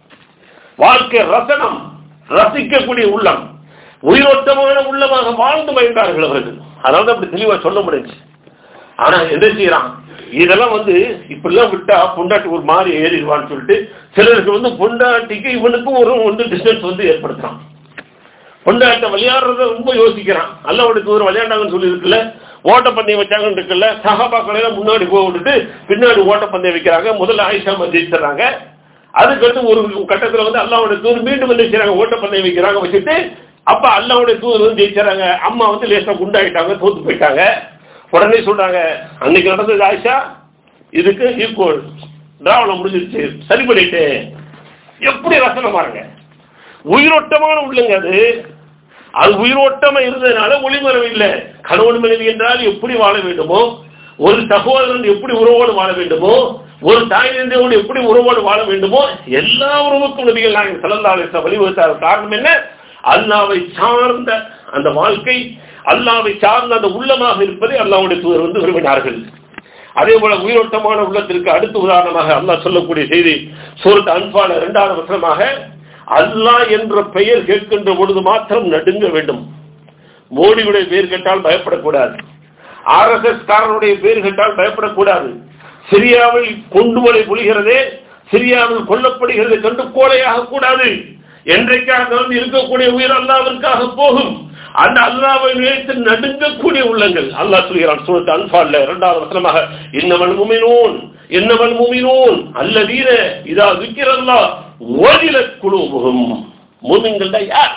வாழ்க்கை ரசனம் ரசிக்கக்கூடிய உள்ளம் உயிரோட்டமான உள்ளமாக வாழ்ந்து மகிழ்ந்தார்கள் அவர்கள் அதாவது அப்படி தெளிவா சொல்ல முடிஞ்சு ஆனா என்ன செய்யறான் இதெல்லாம் வந்து இப்படிலாம் விட்டா பொண்டாட்டி ஒரு மாதிரி ஏறிடுவான்னு சொல்லிட்டு சிலருக்கு வந்து பொண்டாட்டிக்கு இவனுக்கும் ஒரு வந்து டிஸ்டன்ஸ் வந்து ஏற்படுத்துறான் பொண்டாட்ட விளையாடுறத ரொம்ப யோசிக்கிறான் அல்லவனுக்கு ஒரு விளையாண்டாங்கன்னு சொல்லி இருக்குல்ல ஓட்டப்பந்தயம் வச்சாங்கன்னு இருக்குல்ல சகாபாக்களை எல்லாம் முன்னாடி போக விட்டுட்டு பின்னாடி ஓட்டப்பந்தயம் வைக்கிறாங்க முதல்ல ஆயிஷா ஜெயிச்சிடறாங்க அதுக்கடுத்து ஒரு கட்டத்துல வந்து அல்லாவுடைய தூர் மீண்டும் என்ன செய்றாங்க ஓட்டப்பந்தயம் வைக்கிறாங்க வச்சுட்டு அப்ப அல்லாவுடைய தூர் வந்து ஜெயிச்சாங்க அம்மா வந்து லேசா குண்டாயிட்டாங்க தோத்து போயிட்டாங்க உடனே சொல்றாங்க அன்னைக்கு நடந்தது ஆயிஷா இதுக்கு ஈக்குவல் திராவணம் முடிஞ்சிருச்சு சரி பண்ணிட்டேன் எப்படி ரசனை பாருங்க உயிரோட்டமான உள்ளங்க அது அது உயிரோட்டமா இருந்ததுனால ஒளிமரம் இல்லை கணவன் மனைவி என்றால் எப்படி வாழ வேண்டுமோ ஒரு சகோதரன் எப்படி உறவோடு வாழ வேண்டுமோ ஒரு தாய் தந்தையோடு எப்படி உறவோடு வாழ வேண்டுமோ எல்லா உறவுக்கும் நபிகள் நாங்கள் சிறந்தாலே வழிவகுத்தார் காரணம் என்ன அல்லாவை சார்ந்த அந்த வாழ்க்கை அல்லாவை சார்ந்த அந்த உள்ளமாக இருப்பதை அல்லாவுடைய தூதர் வந்து விரும்பினார்கள் அதே போல உயிரோட்டமான உள்ளத்திற்கு அடுத்த உதாரணமாக அல்லாஹ் சொல்லக்கூடிய செய்தி சூரத் அன்பான இரண்டாவது வசனமாக அல்லாஹ் என்ற பெயர் கேட்கின்ற பொழுது மாத்திரம் நடுங்க வேண்டும் மோடியுடைய பெயர் கேட்டால் பயப்படக்கூடாது ஆர்எஸ்எஸ் காரனுடைய பெயர் கேட்டால் பயப்படக்கூடாது சிரியாவில் கொண்டுவலை பொழிகிறதே சிரியாவில் கொல்லப்படுகிறது கண்டு கோலையாக கூடாது என்றைக்காக வந்து இருக்கக்கூடிய உயிர் அல்லாவிற்காக போகும் அந்த அல்லாவை நினைத்து நடுங்கக்கூடிய உள்ளங்கள் அல்லாஹ் சொல்கிறான் சூரத்து அன்பால்ல இரண்டாவது வசனமாக இன்னவன் முமினூன் என்னவன் முமினூன் அல்லதீர இதா விக்கிறல்லா ஓதில குழுவும் மூமின்கள் தான் யார்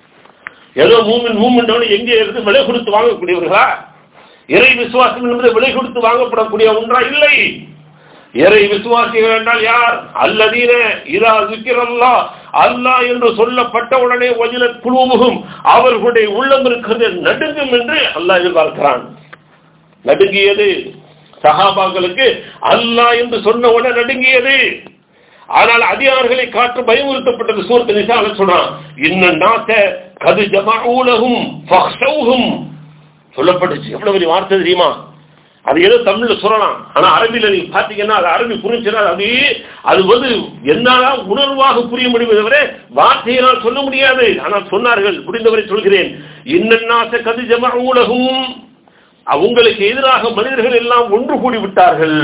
ஏதோ மூமின் மூமின் எங்கே இருந்து விலை கொடுத்து வாங்கக்கூடியவர்களா இறை விசுவாசம் என்பது விலை கொடுத்து வாங்கப்படக்கூடிய ஒன்றா இல்லை இறை விசுவாசிகள் என்றால் யார் அல்லதீன இதா விக்கிறல்லா அல்லாஹ் என்று சொல்லப்பட்ட உடனே வஜில குழுமுகும் அவர்களுடைய உள்ளம் இருக்கிறது நடுங்கும் என்று அல்லாஹ் எதிர்பார்க்கிறான் நடுங்கியது சஹாபாக்களுக்கு அல்லாஹ் என்று சொன்ன உடனே நடுங்கியது ஆனால் அதிகாரிகளை காற்று பயமுறுத்தப்பட்டது சூரத்து நிசால சொன்னான் இன்னும் நாத்த கது ஜமாஊலகும் ஃபஹ்ஷௌஹும் சொல்லப்பட்டுச்சு எவ்வளவு பெரிய வார்த்தை தெரியுமா அது ஏதோ தமிழ்ல சொல்லலாம் ஆனா அரபியில நீங்க பாத்தீங்கன்னா அது அரபி புரிஞ்சுன்னா அது அது வந்து என்னதான் உணர்வாக புரிய முடியும் தவிர வார்த்தையினால் சொல்ல முடியாது ஆனால் சொன்னார்கள் முடிந்தவரை சொல்கிறேன் இன்னன்னாச கது ஜமா ஊலகும் அவங்களுக்கு எதிராக மனிதர்கள் எல்லாம் ஒன்று கூடி விட்டார்கள்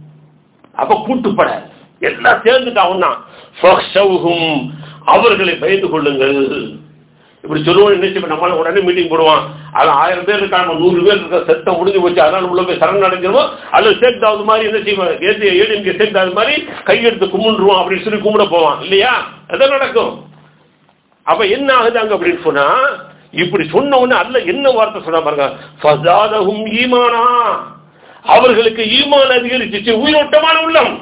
அப்ப கூட்டுப்பட எல்லாம் சேர்ந்துட்டான் அவர்களை பயந்து கொள்ளுங்கள் இப்படி சொல்லுவோம் நினைச்சு நம்மளால உடனே மீட்டிங் போடுவான் அது ஆயிரம் பேர் இருக்காங்க நூறு பேர் இருக்க செத்தம் முடிஞ்சு போச்சு அதனால உள்ள போய் சரண் அடைஞ்சிருவோம் அல்லது சேர்த்தாவது மாதிரி என்ன செய்வோம் ஏசி ஏடிஎம்கே சேர்த்தாவது மாதிரி கையெடுத்து கும்பிடுவோம் அப்படின்னு சொல்லி கும்பிட போவான் இல்லையா அதான் நடக்கும் அப்ப என்ன ஆகுது அங்க அப்படின்னு சொன்னா இப்படி சொன்ன உடனே அல்ல என்ன வார்த்தை சொன்னா பாருங்க ஃபஸாதஹும் ஈமானா அவர்களுக்கு ஈமான் அதிகரிச்சிச்சு உயிரோட்டமான உள்ளம்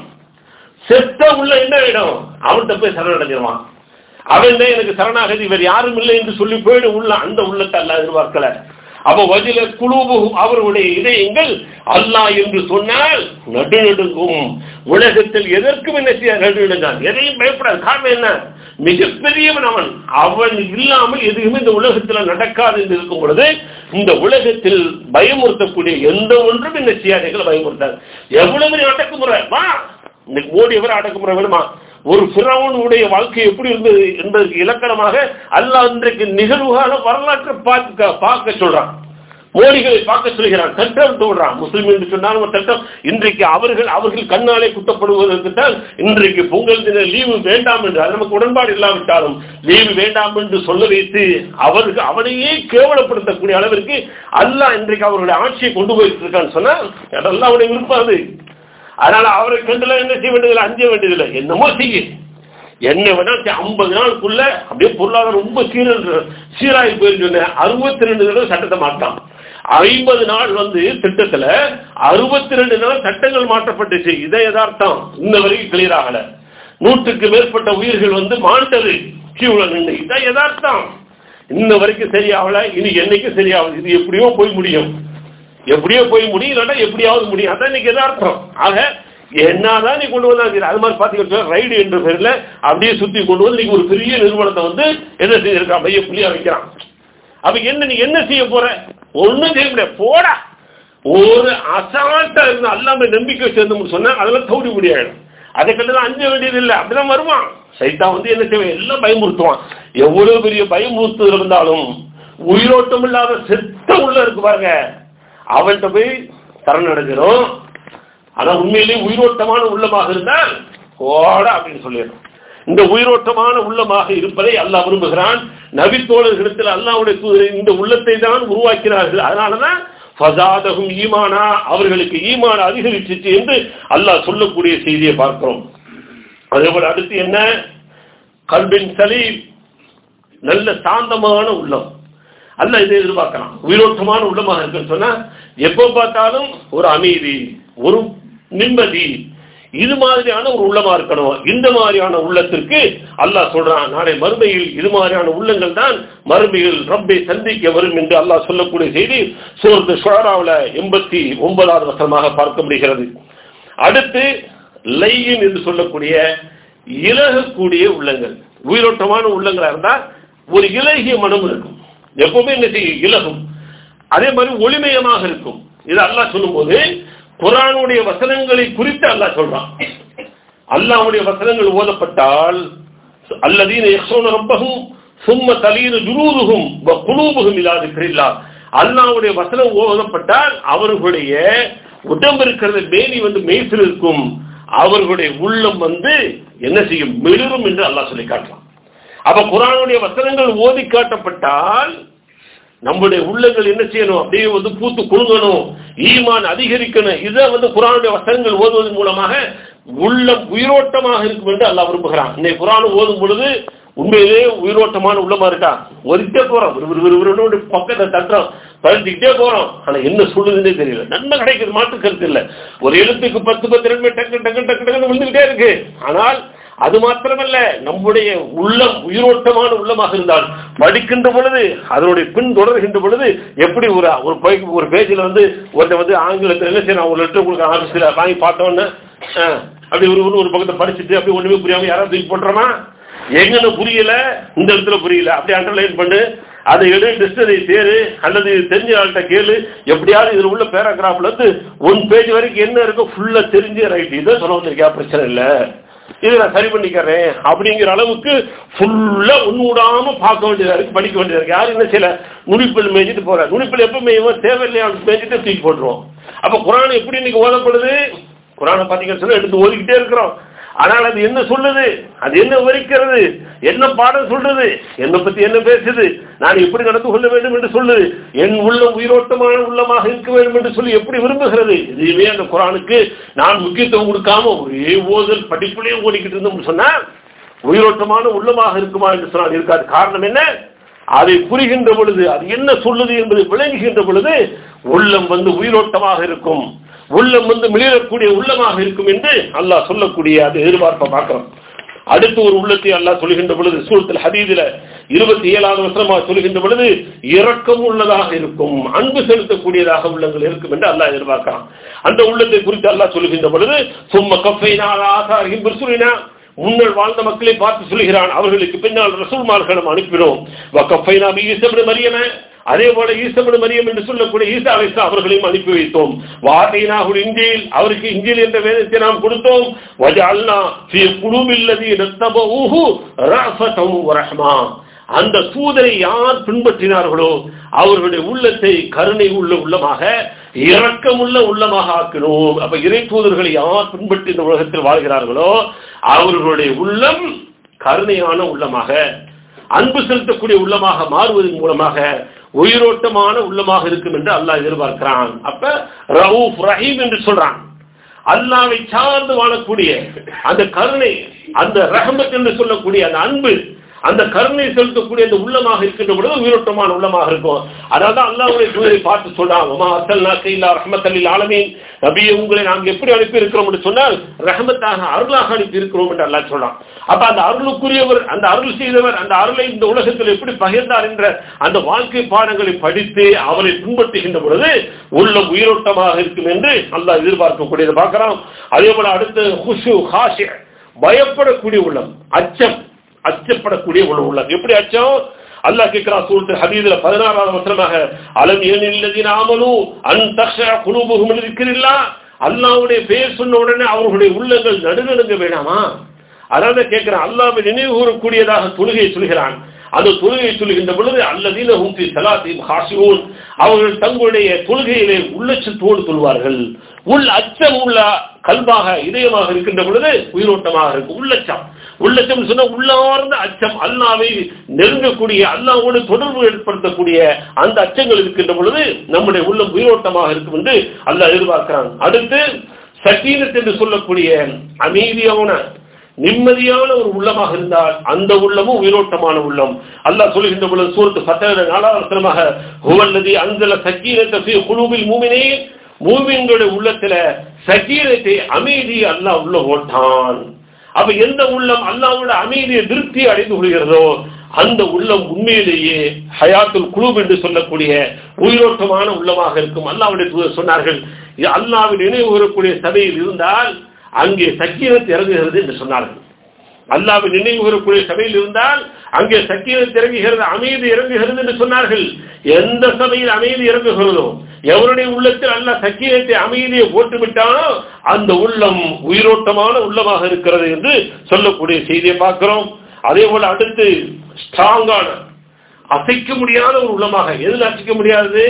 செத்த உள்ள என்ன ஆயிடும் அவன்கிட்ட போய் சரணடைஞ்சிருவான் அவன் தான் எனக்கு சரணாகதி வேறு யாரும் இல்லை என்று சொல்லி போயிடும் உள்ள அந்த உள்ளத்தை அல்ல எதிர்பார்க்கல அவ வஜில குழுவு அவர்களுடைய இதயங்கள் அல்லாஹ் என்று சொன்னால் நடுநடுங்கும் உலகத்தில் எதற்கும் என்ன செய்ய நடுநடுங்கான் எதையும் பயப்படாது காரணம் என்ன மிகப்பெரியவன் அவன் அவன் இல்லாமல் எதுவுமே இந்த உலகத்தில் நடக்காது என்று இருக்கும் பொழுது இந்த உலகத்தில் பயமுறுத்தக்கூடிய எந்த ஒன்றும் இந்த செய்யாதைகள் பயமுறுத்தாது எவ்வளவு பெரிய அடக்குமுறை வா இன்னைக்கு மோடி எவர் அடக்குமுறை வேணுமா ஒரு பிறவனுடைய வாழ்க்கை எப்படி இருந்தது என்பதற்கு இலக்கணமாக அல்லாஹ் இன்றைக்கு நிகழ்வுகால வரலாற்றை பார்க்க பார்க்க சொல்றான் மோடிகளை பார்க்க சொல்கிறான் சட்டம் தோடுறான் முஸ்லிம் என்று சொன்னால் ஒரு சட்டம் இன்றைக்கு அவர்கள் அவர்கள் கண்ணாலே குத்தப்படுவதற்கு தான் இன்றைக்கு பொங்கல் தின லீவு வேண்டாம் என்று அது நமக்கு உடன்பாடு இல்லாவிட்டாலும் லீவு வேண்டாம் என்று சொல்ல வைத்து அவருக்கு அவனையே கேவலப்படுத்தக்கூடிய அளவிற்கு அல்லாஹ் இன்றைக்கு அவர்களுடைய ஆட்சியை கொண்டு போயிட்டு இருக்கான்னு சொன்னா அதெல்லாம் அவனுடைய விருப்பம் அது அதனால அவரை கண்டுல என்ன செய்ய வேண்டியதில்லை அஞ்ச வேண்டியதில்லை என்னமோ செய்ய என்ன வேணா ஐம்பது நாளுக்குள்ள அப்படியே பொருளாதாரம் ரொம்ப சீர சீராகி போயிருக்கு அறுபத்தி ரெண்டு தடவை சட்டத்தை மாட்டான் ஐம்பது நாள் வந்து திட்டத்துல அறுபத்தி ரெண்டு நாள் சட்டங்கள் மாற்றப்பட்டுச்சு இதை யதார்த்தம் இன்ன வரைக்கும் கிளியர் ஆகல நூற்றுக்கு மேற்பட்ட உயிர்கள் வந்து மாண்டது கியூல நின்று இதான் யதார்த்தம் இன்ன வரைக்கும் சரியாகல இனி என்னைக்கும் சரியாகும் இது எப்படியோ போய் முடியும் எப்படியோ போய் முடியும் இல்லாட்டா எப்படியாவது முடியும் அதான் இன்னைக்கு எதார்த்தம் ஆக என்னதான் நீ கொண்டு வந்தா அது மாதிரி பாத்தீங்கன்னா ரைடு என்ற பேர்ல அப்படியே சுத்தி கொண்டு வந்து நீங்க ஒரு பெரிய நிறுவனத்தை வந்து என்ன செய்திருக்கான் பைய புள்ளியா வைக்கிறான் அப்ப என்ன நீ என்ன செய்ய போற ஒண்ணும் செய்ய முடியாது போடா ஒரு அசால்ட்டா இருந்து அல்லாம நம்பிக்கை சேர்ந்து சொன்னா அதெல்லாம் தௌடி முடியாயிடும் அதை கண்டு அஞ்ச வேண்டியது இல்லை அப்படிதான் வருவான் சைத்தான் வந்து என்ன செய்வான் எல்லாம் பயமுறுத்துவான் எவ்வளவு பெரிய பயமுறுத்து இருந்தாலும் உயிரோட்டம் இல்லாத செத்த உள்ள இருக்கு பாருங்க அவன்கிட்ட போய் சரணடைஞ்சிடும் ஆனா உண்மையிலேயே உயிரோட்டமான உள்ளமாக இருந்தால் ஓடா அப்படின்னு சொல்லிடும் இந்த உயிரோட்டமான உள்ளமாக இருப்பதை அல்லாஹ் விரும்புகிறான் நபித்தோழர்களிடத்தில் அல்லாவுடைய தூதரை இந்த உள்ளத்தை தான் உருவாக்கினார்கள் அதனாலதான் ஃபசாதகும் ஈமானா அவர்களுக்கு ஈமான அதிகரிச்சிச்சு என்று அல்லாஹ் சொல்லக்கூடிய செய்தியை பார்க்கிறோம் அதே போல அடுத்து என்ன கல்பின் சலீம் நல்ல சாந்தமான உள்ளம் அல்ல இதை எதிர்பார்க்கலாம் உயிரோட்டமான உள்ளமாக இருக்குன்னு சொன்னா எப்போ பார்த்தாலும் ஒரு அமைதி ஒரு நிம்மதி இது மாதிரியான ஒரு உள்ளமா இருக்கணும் இந்த மாதிரியான உள்ளத்திற்கு அல்லாஹ் சொல்றான் நாளை மறுமையில் இது மாதிரியான உள்ளங்கள் தான் மறுமையில் ரப்பை சந்திக்க வரும் என்று அல்லாஹ் சொல்லக்கூடிய செய்தி சூரத்து ஷுராவில் எண்பத்தி ஒன்பதாவது வசனமாக பார்க்க முடிகிறது அடுத்து லையின் என்று சொல்லக்கூடிய இலகக்கூடிய உள்ளங்கள் உயிரோட்டமான உள்ளங்களா இருந்தா ஒரு இலகிய மனம் இருக்கும் எப்பவுமே என்ன செய்யும் இலகும் அதே மாதிரி ஒளிமயமாக இருக்கும் இது அல்லாஹ் சொல்லும்போது குரானுடைய வசனங்களை குறித்து அல்லாஹ் சொல்றான் அல்லாஹ்வுடைய வசனங்கள் ஓதப்பட்டால் அல்லதீன யக்ஷோன ரப்பகும் சும்ம தலீன ஜுரூதுகும் குலூபுகும் இல்லாது கிரில்லா அல்லாஹ்வுடைய வசனம் ஓதப்பட்டால் அவர்களுடைய உடம்பு இருக்கிறது மேனி வந்து மெய்சில் இருக்கும் அவர்களுடைய உள்ளம் வந்து என்ன செய்யும் மெளிரும் என்று அல்லாஹ் சொல்லி காட்டலாம் அப்ப குரானுடைய வசனங்கள் ஓதி காட்டப்பட்டால் நம்முடைய உள்ளங்கள் என்ன செய்யணும் அப்படியே வந்து பூத்து குலுங்கணும் ஈமான் அதிகரிக்கணும் இதை வந்து குரானுடைய வசனங்கள் ஓதுவதன் மூலமாக உள்ளம் உயிரோட்டமாக இருக்கும் என்று அல்லாஹ் விரும்புகிறான் இன்னைக்கு குரான் ஓதும் பொழுது உண்மையிலே உயிரோட்டமான உள்ளமா இருக்கா ஒதுக்கிட்டே போறோம் ஒரு ஒரு ஒரு ஒரு பக்கத்தை தட்டுறோம் பழிச்சுக்கிட்டே போறோம் ஆனா என்ன சொல்லுதுன்னே தெரியல நன்மை கிடைக்கிறது மாற்று கருத்து இல்லை ஒரு எழுத்துக்கு பத்து பத்து நன்மை டக்கு டக்கு டக்கு டக்குன்னு விழுந்துகிட்டே இருக்கு ஆனால் அது மாத்திரமல்ல நம்முடைய உள்ளம் உயிரோட்டமான உள்ளமாக இருந்தால் படிக்கின்ற பொழுது அதனுடைய பின் தொடர்கின்ற பொழுது எப்படி ஒரு ஒரு பை- ஒரு பேஜில் வந்து ஒருத்த வந்து ஆங்கிலத்தில் என்ன செய்யணும் ஒரு லெட்டர் கொடுக்க ஆஃபீஸில் வாங்கி பார்த்தோன்னே ஆ, அப்படி ஒரு ஒரு- ஒரு பக்கத்தை படிச்சுட்டு அப்படி ஒண்ணுமே புரியாம யாராவது தூக்கி போட்டுறோமா எங்கன்னு புரியல இந்த இடத்துல புரியல அப்படி அண்டர்லைன் பண்ணு அதை எடு டிஸ்டரி தேரு அல்லது தெரிஞ்ச ஆள்கிட்ட கேளு எப்படியாவது இதுல உள்ள பேராகிராஃப்ல இருந்து ஒன் பேஜ் வரைக்கும் என்ன இருக்கோ ஃபுல்லா தெரிஞ்சு ரைட் இதை சொல்ல வந்திருக்கியா பிரச்சனை இல்லை இதை நான் சரி பண்ணிக்கிறேன் அப்படிங்கிற அளவுக்கு ஃபுல்லா உன்னுடாம பார்க்க வேண்டியதா இருக்கு படிக்க வேண்டியதா இருக்கு யாரும் என்ன செய்யல நுனிப்பில் மேய்ச்சிட்டு போற நுனிப்பில் எப்ப மேயும் தேவையில்லையா அவனுக்கு மேய்ச்சிட்டு தூக்கி போட்டுருவோம் அப்ப குரான் எப்படி இன்னைக்கு ஓதப்படுது குரானை பார்த்தீங்கன்னு சொன்னா எடுத்து ஓதிக்கிட்டே இருக்கிறோம் ஆனால் அது என்ன சொல்லுது அது என்ன விவரிக்கிறது என்ன பாடம் சொல்றது என்னை பத்தி என்ன பேசுது நான் எப்படி நடந்து கொள்ள வேண்டும் என்று சொல்லுது என் உள்ளம் உயிரோட்டமான உள்ளமாக இருக்க வேண்டும் என்று சொல்லி எப்படி விரும்புகிறது இதுவே அந்த குரானுக்கு நான் முக்கியத்துவம் கொடுக்காம ஒரே ஓதல் படிப்புலயே ஓடிக்கிட்டு இருந்தோம்னு சொன்னா உயிரோட்டமான உள்ளமாக இருக்குமா என்று சொன்னால் இருக்காது காரணம் என்ன அதை புரிகின்ற பொழுது அது என்ன சொல்லுது என்பதை விளங்குகின்ற பொழுது உள்ளம் வந்து உயிரோட்டமாக இருக்கும் உள்ளம் வந்து மிளிரக்கூடிய உள்ளமாக இருக்கும் என்று அல்லாஹ் சொல்லக்கூடிய அது எதிர்பார்ப்பை பார்க்கிறோம் அடுத்து ஒரு உள்ளத்தை அல்லாஹ் சொல்கின்ற பொழுது சூழத்தில் ஹதீதில இருபத்தி ஏழாவது வருஷமாக சொல்கின்ற பொழுது இரக்கம் உள்ளதாக இருக்கும் அன்பு செலுத்தக்கூடியதாக உள்ளங்கள் இருக்கும் என்று அல்லாஹ் எதிர்பார்க்கிறான் அந்த உள்ளத்தை குறித்து அல்லாஹ் சொல்கின்ற பொழுது சும்ம கஃபைனா ஆசாரியும் பிர்சுலினா முன்னர் வாழ்ந்த மக்களை பார்த்து சொல்கிறான் அவர்களுக்கு பின்னால் ரசூல்மார்களும் அனுப்பினோம் வக்கஃபைனா ஈசபடு மரியம அதே போல ஈசபடு மரியம் என்று சொல்லக்கூடிய ஈசா அலிஸ்லா அவர்களையும் அனுப்பி வைத்தோம் வார்த்தையினாகுள் இஞ்சில் அவருக்கு இஞ்சில் என்ற வேதத்தை நாம் கொடுத்தோம் வஜஅல்னா ஃபீ குலூபில்லதி நத்தபூஹு ரஃபதம் வரஹ்மா அந்த தூதரை யார் பின்பற்றினார்களோ அவர்களுடைய உள்ளத்தை கருணை உள்ள உள்ளமாக இரக்கமுள்ள உள்ளமாக ஆக்கணும் அப்ப இறை தூதர்களை யார் பின்பற்றி இந்த உலகத்தில் வாழ்கிறார்களோ அவர்களுடைய உள்ளம் கருணையான உள்ளமாக அன்பு செலுத்தக்கூடிய உள்ளமாக மாறுவதன் மூலமாக உயிரோட்டமான உள்ளமாக இருக்கும் என்று அல்லாஹ் எதிர்பார்க்கிறான் அப்ப ரவுஃப் ரஹீம் என்று சொல்றான் அல்லாவை சார்ந்து வாழக்கூடிய அந்த கருணை அந்த ரஹமத் என்று சொல்லக்கூடிய அந்த அன்பு அந்த கருணை செலுத்தக்கூடிய அந்த உள்ளமாக இருக்கின்ற பொழுது உயிரோட்டமான உள்ளமாக இருக்கும் அதாவது அல்லாவுடைய தூதரை பார்த்து சொல்றான் உமா அசல் நாக்கையில்லா ரஹமத் அலில் ஆலமீன் நபியை உங்களை நாங்கள் எப்படி அனுப்பி இருக்கிறோம் என்று சொன்னால் ரஹமத்தாக அருளாக அனுப்பி இருக்கிறோம் என்று அல்லாஹ் சொல்றான் அப்ப அந்த அருளுக்குரியவர் அந்த அருள் செய்தவர் அந்த அருளை இந்த உலகத்தில் எப்படி பகிர்ந்தார் என்ற அந்த வாழ்க்கை பாடங்களை படித்து அவரை பின்பற்றுகின்ற பொழுது உள்ளம் உயிரோட்டமாக இருக்கும் என்று அல்லாஹ் எதிர்பார்க்கக்கூடியதை பார்க்கிறோம் அதே போல அடுத்து ஹுஷு ஹாஷி பயப்படக்கூடிய உள்ளம் அச்சம் அச்சப்படக்கூடிய உள்ள உள்ளம் எப்படி அச்சம் அல்லாஹ் கேட்கிறான் சூரத்து ஹதீதுல பதினாறாவது வசனமாக அலம் ஏனில்லதின் ஆமலு அன் தக்ஷ குழுபுகும் இருக்கிறில்லா அல்லாவுடைய பெயர் சொன்ன உடனே அவர்களுடைய உள்ளங்கள் நடுநடுங்க வேணாமா அதாவது கேட்கிறான் அல்லாவை நினைவு கூறக்கூடியதாக தொழுகையை சொல்கிறான் அந்த தொழுகையை சொல்கின்ற பொழுது அல்லதீன ஹும்பி சலாத்தீம் ஹாசியூன் அவர்கள் தங்களுடைய தொழுகையிலே உள்ளச்சத்தோடு சொல்வார்கள் உள் அச்சம் உள்ள கல்வாக இதயமாக இருக்கின்ற பொழுது உயிரோட்டமாக இருக்கும் உள்ளச்சம் உள்ளச்சம் சொன்ன உள்ளார்ந்த அச்சம் அல்லாவை நெருங்கக்கூடிய அல்லாவோடு தொடர்பு ஏற்படுத்தக்கூடிய அந்த அச்சங்கள் இருக்கின்ற பொழுது நம்முடைய உள்ளம் உயிரோட்டமாக இருக்கும் என்று அல்லாஹ் எதிர்பார்க்கிறான் அடுத்து சக்கீனத் என்று சொல்லக்கூடிய அமைதியான நிம்மதியான ஒரு உள்ளமாக இருந்தால் அந்த உள்ளமும் உயிரோட்டமான உள்ளம் அல்லாஹ் சொல்லுகின்ற பொழுது சூரத்து பத்தாயிர நாலாவசனமாக ஹுவல்லதி அந்தல சக்கீனத்தை குழுவில் மூமினே மூமின்களுடைய உள்ளத்துல சக்கீனத்தை அமைதி அல்லாஹ் உள்ள ஓட்டான் அப்ப எந்த உள்ளம் அல்லாவோட அமைதியை திருப்தி அடைந்து கொள்கிறதோ அந்த உள்ளம் உண்மையிலேயே ஹயாத்துல் குழுப் என்று சொல்லக்கூடிய உயிரோட்டமான உள்ளமாக இருக்கும் அல்லாவுடைய தூதர் சொன்னார்கள் அல்லாவின் நினைவு கூறக்கூடிய சபையில் இருந்தால் அங்கே சக்கீரத் இறங்குகிறது என்று சொன்னார்கள் அல்லாவின் நினைவு கூறக்கூடிய சபையில் இருந்தால் அங்கே சக்கீரத் இறங்குகிறது அமைதி இறங்குகிறது என்று சொன்னார்கள் எந்த சபையில் அமைதி இறங்குகிறதோ எவருடைய உள்ளத்தில் அல்ல சக்கீரத்தை அமைதியை போட்டுவிட்டானோ அந்த உள்ளம் உயிரோட்டமான உள்ளமாக இருக்கிறது என்று சொல்லக்கூடிய செய்தியை பார்க்கிறோம் அதே போல அடுத்து ஸ்ட்ராங்கான அசைக்க முடியாத ஒரு உள்ளமாக எதில் அசைக்க முடியாது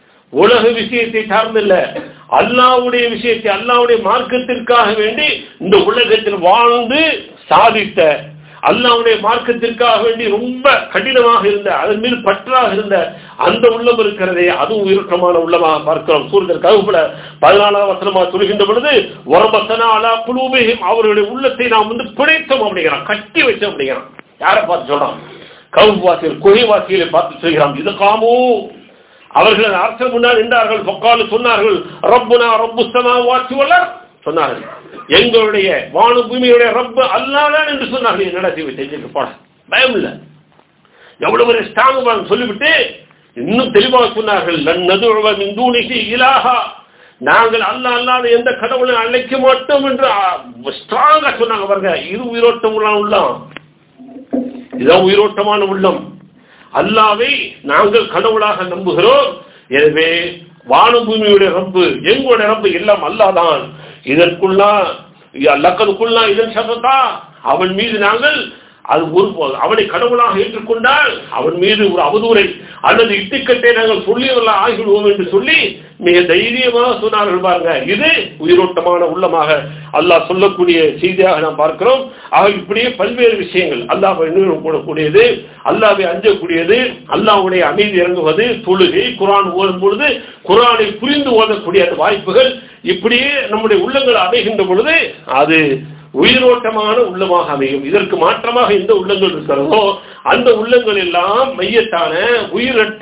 உலக விஷயத்தை சார்ந்தில்ல அல்லாவுடைய விஷயத்தை அல்லாவுடைய மார்க்கத்திற்காக வேண்டி இந்த உலகத்தில் வாழ்ந்து சாதித்த அல்லாவுடைய மார்க்கத்திற்காக வேண்டி ரொம்ப கடினமாக இருந்த அதன் மீது பற்றாக இருந்த அந்த உள்ளம் இருக்கிறதே அதுவும் உயிரோட்டமான உள்ளமாக பார்க்கிறோம் சூரியன் கவுப்புல பதினாலாம் வசனமா சொல்கின்ற பொழுது ஒரபத்தனா அலா குழுவையும் அவர்களுடைய உள்ளத்தை நாம் வந்து பிழைத்தோம் அப்படிங்கிறான் கட்டி வச்சோம் அப்படிங்கிறான் யாரை பார்த்து சொல்றான் கவுப்பு வாசிகள் குகை வாசிகளை பார்த்து சொல்கிறான் இது காமோ அவர்கள் அரசர் முன்னால் நின்றார்கள் பொக்காலு சொன்னார்கள் ரப்புனா ரப்பு சமா வாசி வல்லர் சொன்னார்கள் எங்களுடைய வானு பூமியுடைய ரப்பு அல்லாதான் என்று சொன்னார்கள் என்னடா செய்வி செஞ்சுட்டு போட பயம் இல்லை எவ்வளவு பெரிய ஸ்ட்ராங் சொல்லிவிட்டு இன்னும் தெளிவாக சொன்னார்கள் நன்னதுழவன் இந்தூனிக்கு இலாகா நாங்கள் அல்ல அல்லாத எந்த கடவுளை அழைக்க மாட்டோம் என்று ஸ்ட்ராங்கா சொன்னாங்க பாருங்க இது உயிரோட்டம் உள்ளம் இதுதான் உயிரோட்டமான உள்ளம் அல்லாவை நாங்கள் கடவுளாக நம்புகிறோம் எனவே வானபூமியுடைய ரப்பு எங்களுடைய ரப்பு எல்லாம் அல்லாதான் இதற்குள்ளா லக்கதுக்குள்ளா இதன் சதத்தா அவன் மீது நாங்கள் அது ஒரு அவனை கடவுளாக ஏற்றுக்கொண்டால் அவன் மீது ஒரு அவதூரை அல்லது இட்டுக்கட்டை நாங்கள் சொல்லியவர்கள ஆகிவிடுவோம் என்று சொல்லி மிக தைரியமாக சொன்னார்கள் பாருங்க இது உயிரோட்டமான உள்ளமாக அல்லாஹ் சொல்லக்கூடிய செய்தியாக நாம் பார்க்கிறோம் ஆக இப்படியே பல்வேறு விஷயங்கள் அல்லாஹ் நினைவு கூடக்கூடியது அல்லாவை அஞ்சக்கூடியது அல்லாவுடைய அமைதி இறங்குவது தொழுகை குரான் ஓதும் பொழுது குரானை புரிந்து ஓதக்கூடிய அந்த வாய்ப்புகள் இப்படியே நம்முடைய உள்ளங்கள் அமைகின்ற பொழுது அது உயிரோட்டமான உள்ளமாக அமையும் இதற்கு மாற்றமாக எந்த உள்ளங்கள் இருக்கிறதோ அந்த உள்ளங்கள் எல்லாம் மையத்தான உயிரற்ற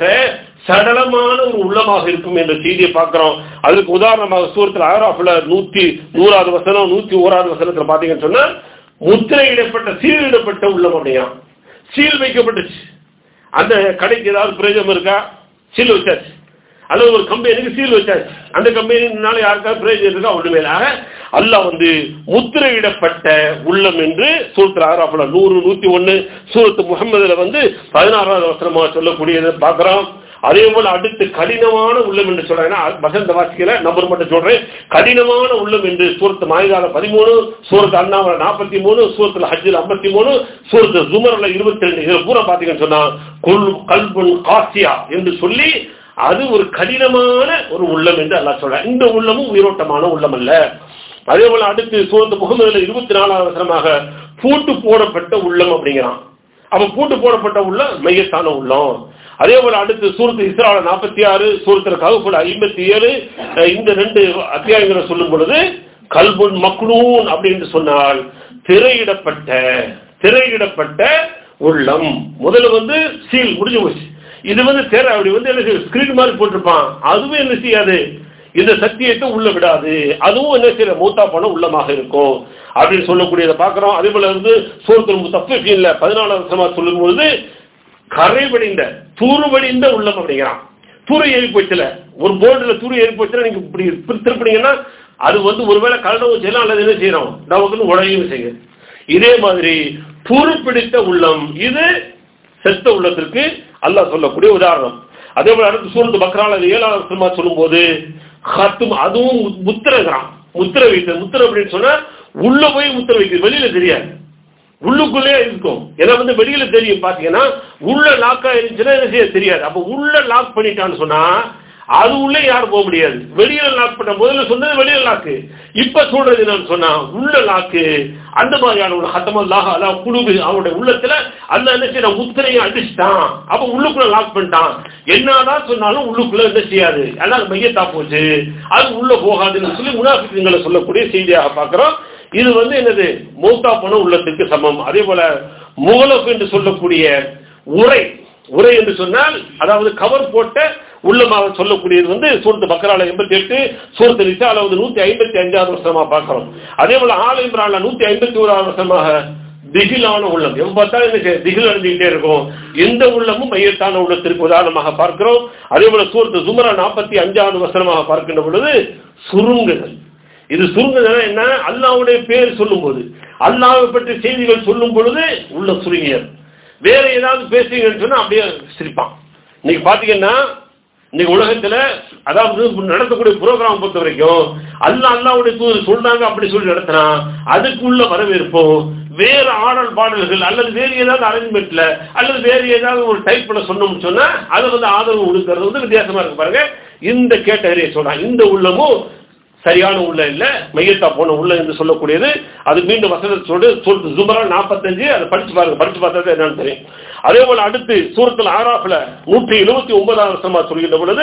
சடலமான ஒரு உள்ளமாக இருக்கும் என்ற செய்தியை பார்க்கிறோம் அதுக்கு உதாரணமாக சூரத்தில் ஆராஃபில் நூத்தி நூறாவது வசனம் நூத்தி ஓராவது வசனத்தில் பார்த்தீங்கன்னு சொன்னா முத்திரையிடப்பட்ட சீலிடப்பட்ட உள்ளம் அப்படியா சீல் வைக்கப்பட்டுச்சு அந்த கடைக்கு ஏதாவது பிரயோஜனம் இருக்கா சீல் வச்சாச்சு அல்லது ஒரு கம்பெனிக்கு சீல் வச்சாச்சு அந்த கம்பெனினால யாருக்காவது பிரயோஜனம் இருக்கா ஒண்ணுமே இல்லை ஆக அல்லாஹ் வந்து முத்திரையிடப்பட்ட உள்ளம் என்று சூரத்தில் ஆறாப்புல நூறு நூத்தி ஒன்னு சூரத்து முகமதுல வந்து பதினாறாவது வசனமாக சொல்லக்கூடியதை பார்க்கிறோம் அதே போல அடுத்து கடினமான உள்ளம் என்று சொல்றேன் வசந்த வாசிக்கல நம்பர் மட்டும் சொல்றேன் கடினமான உள்ளம் என்று சூரத்து மாயுதால பதிமூணு சூரத்து அண்ணாவில நாற்பத்தி மூணு சூரத்துல ஹஜ்ஜில் ஐம்பத்தி மூணு சூரத்து ஜுமர்ல இருபத்தி ரெண்டு இதில் பூரா பாத்தீங்கன்னு சொன்னா குல் கல்புன் காசியா என்று சொல்லி அது ஒரு கடினமான ஒரு உள்ளம் என்று அல்லாஹ் சொல்ற இந்த உள்ளமும் உயிரோட்டமான உள்ளம் அல்ல அதே போல அடுத்து சூரத்து முகமதுல இருபத்தி நாலாவது வசனமாக பூட்டு போடப்பட்ட உள்ளம் அப்படிங்கிறான் அப்ப பூட்டு போடப்பட்ட உள்ளம் மையத்தான உள்ளம் அதே போல அடுத்து சூரத்து இஸ்ரால நாற்பத்தி ஆறு சூரத்துல கவுப்புல ஐம்பத்தி ஏழு இந்த ரெண்டு அத்தியாயங்களை சொல்லும் பொழுது கல்புன் மக்னூன் அப்படின்னு சொன்னால் திரையிடப்பட்ட திரையிடப்பட்ட உள்ளம் முதல்ல வந்து சீல் முடிஞ்சு போச்சு இது வந்து திரை அப்படி வந்து என்ன ஸ்கிரீன் மாதிரி போட்டிருப்பான் அதுவும் என்ன செய்யாது இந்த சத்தியத்தை உள்ள விடாது அதுவும் என்ன செய்யற மூத்தா போன உள்ளமாக இருக்கும் அப்படின்னு சொல்லக்கூடியதை பார்க்கிறோம் அதே போல வந்து சூரத்தில் முத்தஃபீன்ல பதினாலாம் வருஷமா சொல்லும் பொழுது கரைவடிந்த தூறுவடிந்த உள்ளம் அப்படிங்கிறான் தூர ஏறி போச்சுல ஒரு போர்டுல தூர ஏறி போச்சுல நீங்க இப்படி திருப்பினீங்கன்னா அது வந்து ஒருவேளை கலடவும் செய்யலாம் அல்லது என்ன செய்யணும் நமக்கு உடையும் செய்யும் இதே மாதிரி துருப்பிடித்த உள்ளம் இது செத்த உள்ளத்திற்கு அல்லாஹ் சொல்லக்கூடிய உதாரணம் அதே போல அடுத்து சூழ்ந்து பக்ரால ஏழாவது வருஷமா சொல்லும் போது ஹத்தும் அதுவும் முத்திரங்கிறான் முத்திர வைத்த முத்திர அப்படின்னு சொன்னா உள்ள போய் முத்திர வைக்கிறது வெளியில தெரியாது உள்ளுக்குள்ளே இருக்கும் ஏன்னா வந்து வெளியில தெரியும் பாத்தீங்கன்னா உள்ள லாக்கா இருந்துச்சுன்னா என்ன செய்ய தெரியாது அப்ப உள்ள லாக் பண்ணிட்டான்னு சொன்னா அது உள்ளே யாரும் போக முடியாது வெளியில லாக் பண்ண முதல்ல சொன்னது வெளியில லாக்கு இப்ப சொல்றது என்னன்னு சொன்னா உள்ள லாக்கு அந்த மாதிரியான ஒரு ஹத்தமல்லாக அல்ல குழுவு அவனுடைய உள்ளத்துல அல்ல என்ன செய்ய முத்திரையை அடிச்சுட்டான் அப்ப உள்ளுக்குள்ள லாக் பண்ணிட்டான் என்னதான் சொன்னாலும் உள்ளுக்குள்ள என்ன செய்யாது எல்லாம் மையத்தா போச்சு அது உள்ள போகாதுன்னு சொல்லி முனாஃபிக்குங்களை சொல்லக்கூடிய செய்தியாக பாக்குறோம் இது வந்து என்னது மூத்தா போன உள்ளத்துக்கு சமம் அதே போல முகலப் என்று சொல்லக்கூடிய உரை உரை என்று சொன்னால் அதாவது கவர் போட்ட உள்ளமாக சொல்லக்கூடியது வந்து சூரத்து பக்கரால எண்பத்தி எட்டு சூரத்து ரிசால வந்து நூத்தி ஐம்பத்தி அஞ்சாவது வருஷமா பார்க்கிறோம் அதே போல ஆல இம்ரான்ல நூத்தி ஐம்பத்தி ஓராவது வருஷமாக திகிலான உள்ளம் எப்ப பார்த்தாலும் என்ன திகில் அடைஞ்சுக்கிட்டே இருக்கும் எந்த உள்ளமும் மையத்தான உள்ளத்திற்கு உதாரணமாக பார்க்கிறோம் அதே போல சூரத்து சுமரா நாற்பத்தி அஞ்சாவது வசனமாக பார்க்கின்ற பொழுது சுருங்குதல் இது சுருங்குதல் என்ன அல்லாவுடைய பேர் சொல்லும் போது அல்லாவை பற்றி செய்திகள் சொல்லும் பொழுது உள்ள சுருங்கியர் வேற ஏதாவது பேசுறீங்கன்னு சொன்னா அப்படியே சிரிப்பான் இன்னைக்கு பாத்தீங்கன்னா இன்னைக்கு உலகத்துல அதாவது நடத்தக்கூடிய புரோகிராம் பொறுத்த வரைக்கும் அல்லா அல்லாவுடைய தூதர் சொல்றாங்க அப்படி சொல்லி நடத்தினா அதுக்குள்ள வரவேற்போம் வேற ஆடல் பாடல்கள் அல்லது வேறு ஏதாவது அரேஞ்ச்மெண்ட்ல அல்லது வேறு ஏதாவது ஒரு டைப் பண்ண சொன்னோம்னு சொன்னா அது வந்து ஆதரவு கொடுக்கறது வந்து வித்தியாசமா இருக்கு பாருங்க இந்த கேட்டகரியை சொல்றான் இந்த உள்ளமும் சரியான உள்ள இல்ல மையத்தா போன உள்ள என்று சொல்லக்கூடியது அது மீண்டும் வசனத்தோடு சொல்றது ஜுமரா நாற்பத்தஞ்சு அதை படிச்சு பாருங்க படிச்சு பார்த்தா என்னன்னு தெரியும் அதே போல அடுத்து சூரத்தில் ஆறாப்புல நூற்றி எழுபத்தி ஒன்பதாம் வருஷமா சொல்கின்ற பொழுது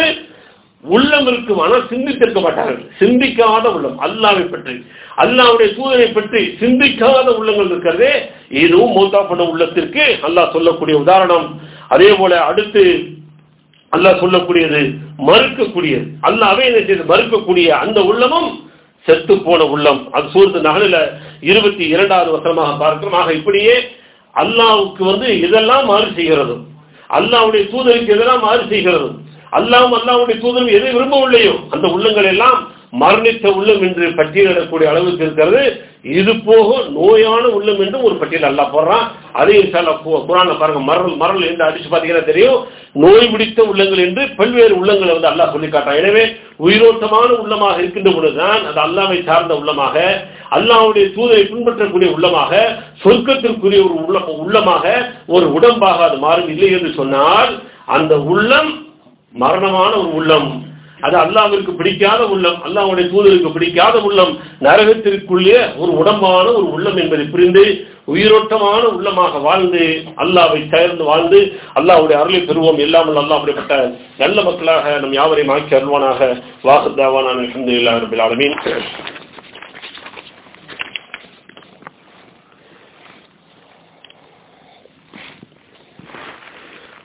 உள்ளம் இருக்கும் ஆனால் சிந்தித்திருக்க மாட்டார்கள் சிந்திக்காத உள்ளம் அல்லாவை பற்றி அல்லாவுடைய தூதரை பற்றி சிந்திக்காத உள்ளங்கள் இருக்கிறதே இதுவும் மூத்தா பண்ண உள்ளத்திற்கு அல்லாஹ் சொல்லக்கூடிய உதாரணம் அதே போல அடுத்து அல்லாஹ் சொல்லக்கூடியது மறுக்கக்கூடியது அல்லாவே என்ன செய்து மறுக்கக்கூடிய அந்த உள்ளமும் செத்து போன உள்ளம் அது சூரத்து நகலில் இருபத்தி இரண்டாவது வசனமாக பார்க்கிறோம் ஆக இப்படியே அல்லாவுக்கு வந்து எதெல்லாம் மாறு செய்கிறதும் அல்லாவுடைய தூதருக்கு எதெல்லாம் மாறு செய்கிறதும் அல்லாவும் அல்லாவுடைய தூதரும் எதை விரும்பவில்லையோ அந்த உள்ளங்கள் எல்லாம் மரணித்த உள்ளம் என்று பட்டியலிடக்கூடிய அளவுக்கு இருக்கிறது இது போக நோயான உள்ளம் என்று ஒரு பட்டியல் அல்லா போடுறான் அதையும் குரான பாருங்க மரல் மரல் என்று அடிச்சு பார்த்தீங்கன்னா தெரியும் நோய் பிடித்த உள்ளங்கள் என்று பல்வேறு உள்ளங்களை வந்து அல்லாஹ் சொல்லி காட்டான் எனவே உயிரோட்டமான உள்ளமாக இருக்கின்ற பொழுதுதான் அது அல்லாவை சார்ந்த உள்ளமாக அல்லாவுடைய தூதரை பின்பற்றக்கூடிய உள்ளமாக சொர்க்கத்திற்குரிய ஒரு உள்ள உள்ளமாக ஒரு உடம்பாக அது மாறும் இல்லை என்று சொன்னால் அந்த உள்ளம் மரணமான ஒரு உள்ளம் அது அல்லாவிற்கு பிடிக்காத உள்ளம் அல்லாவுடைய தூதருக்கு பிடிக்காத உள்ளம் நரகத்திற்குள்ளே ஒரு உடம்பான ஒரு உள்ளம் என்பதை புரிந்து உயிரோட்டமான உள்ளமாக வாழ்ந்து அல்லாவை சேர்ந்து வாழ்ந்து அல்லாவுடைய அருளை பெறுவோம் இல்லாமல் அல்லா அப்படிப்பட்ட நல்ல மக்களாக நம் யாவரையும் ஆக்கி அருள்வானாக வாகுதாவான அலமதுல்லா ரபில் ஆலமீன்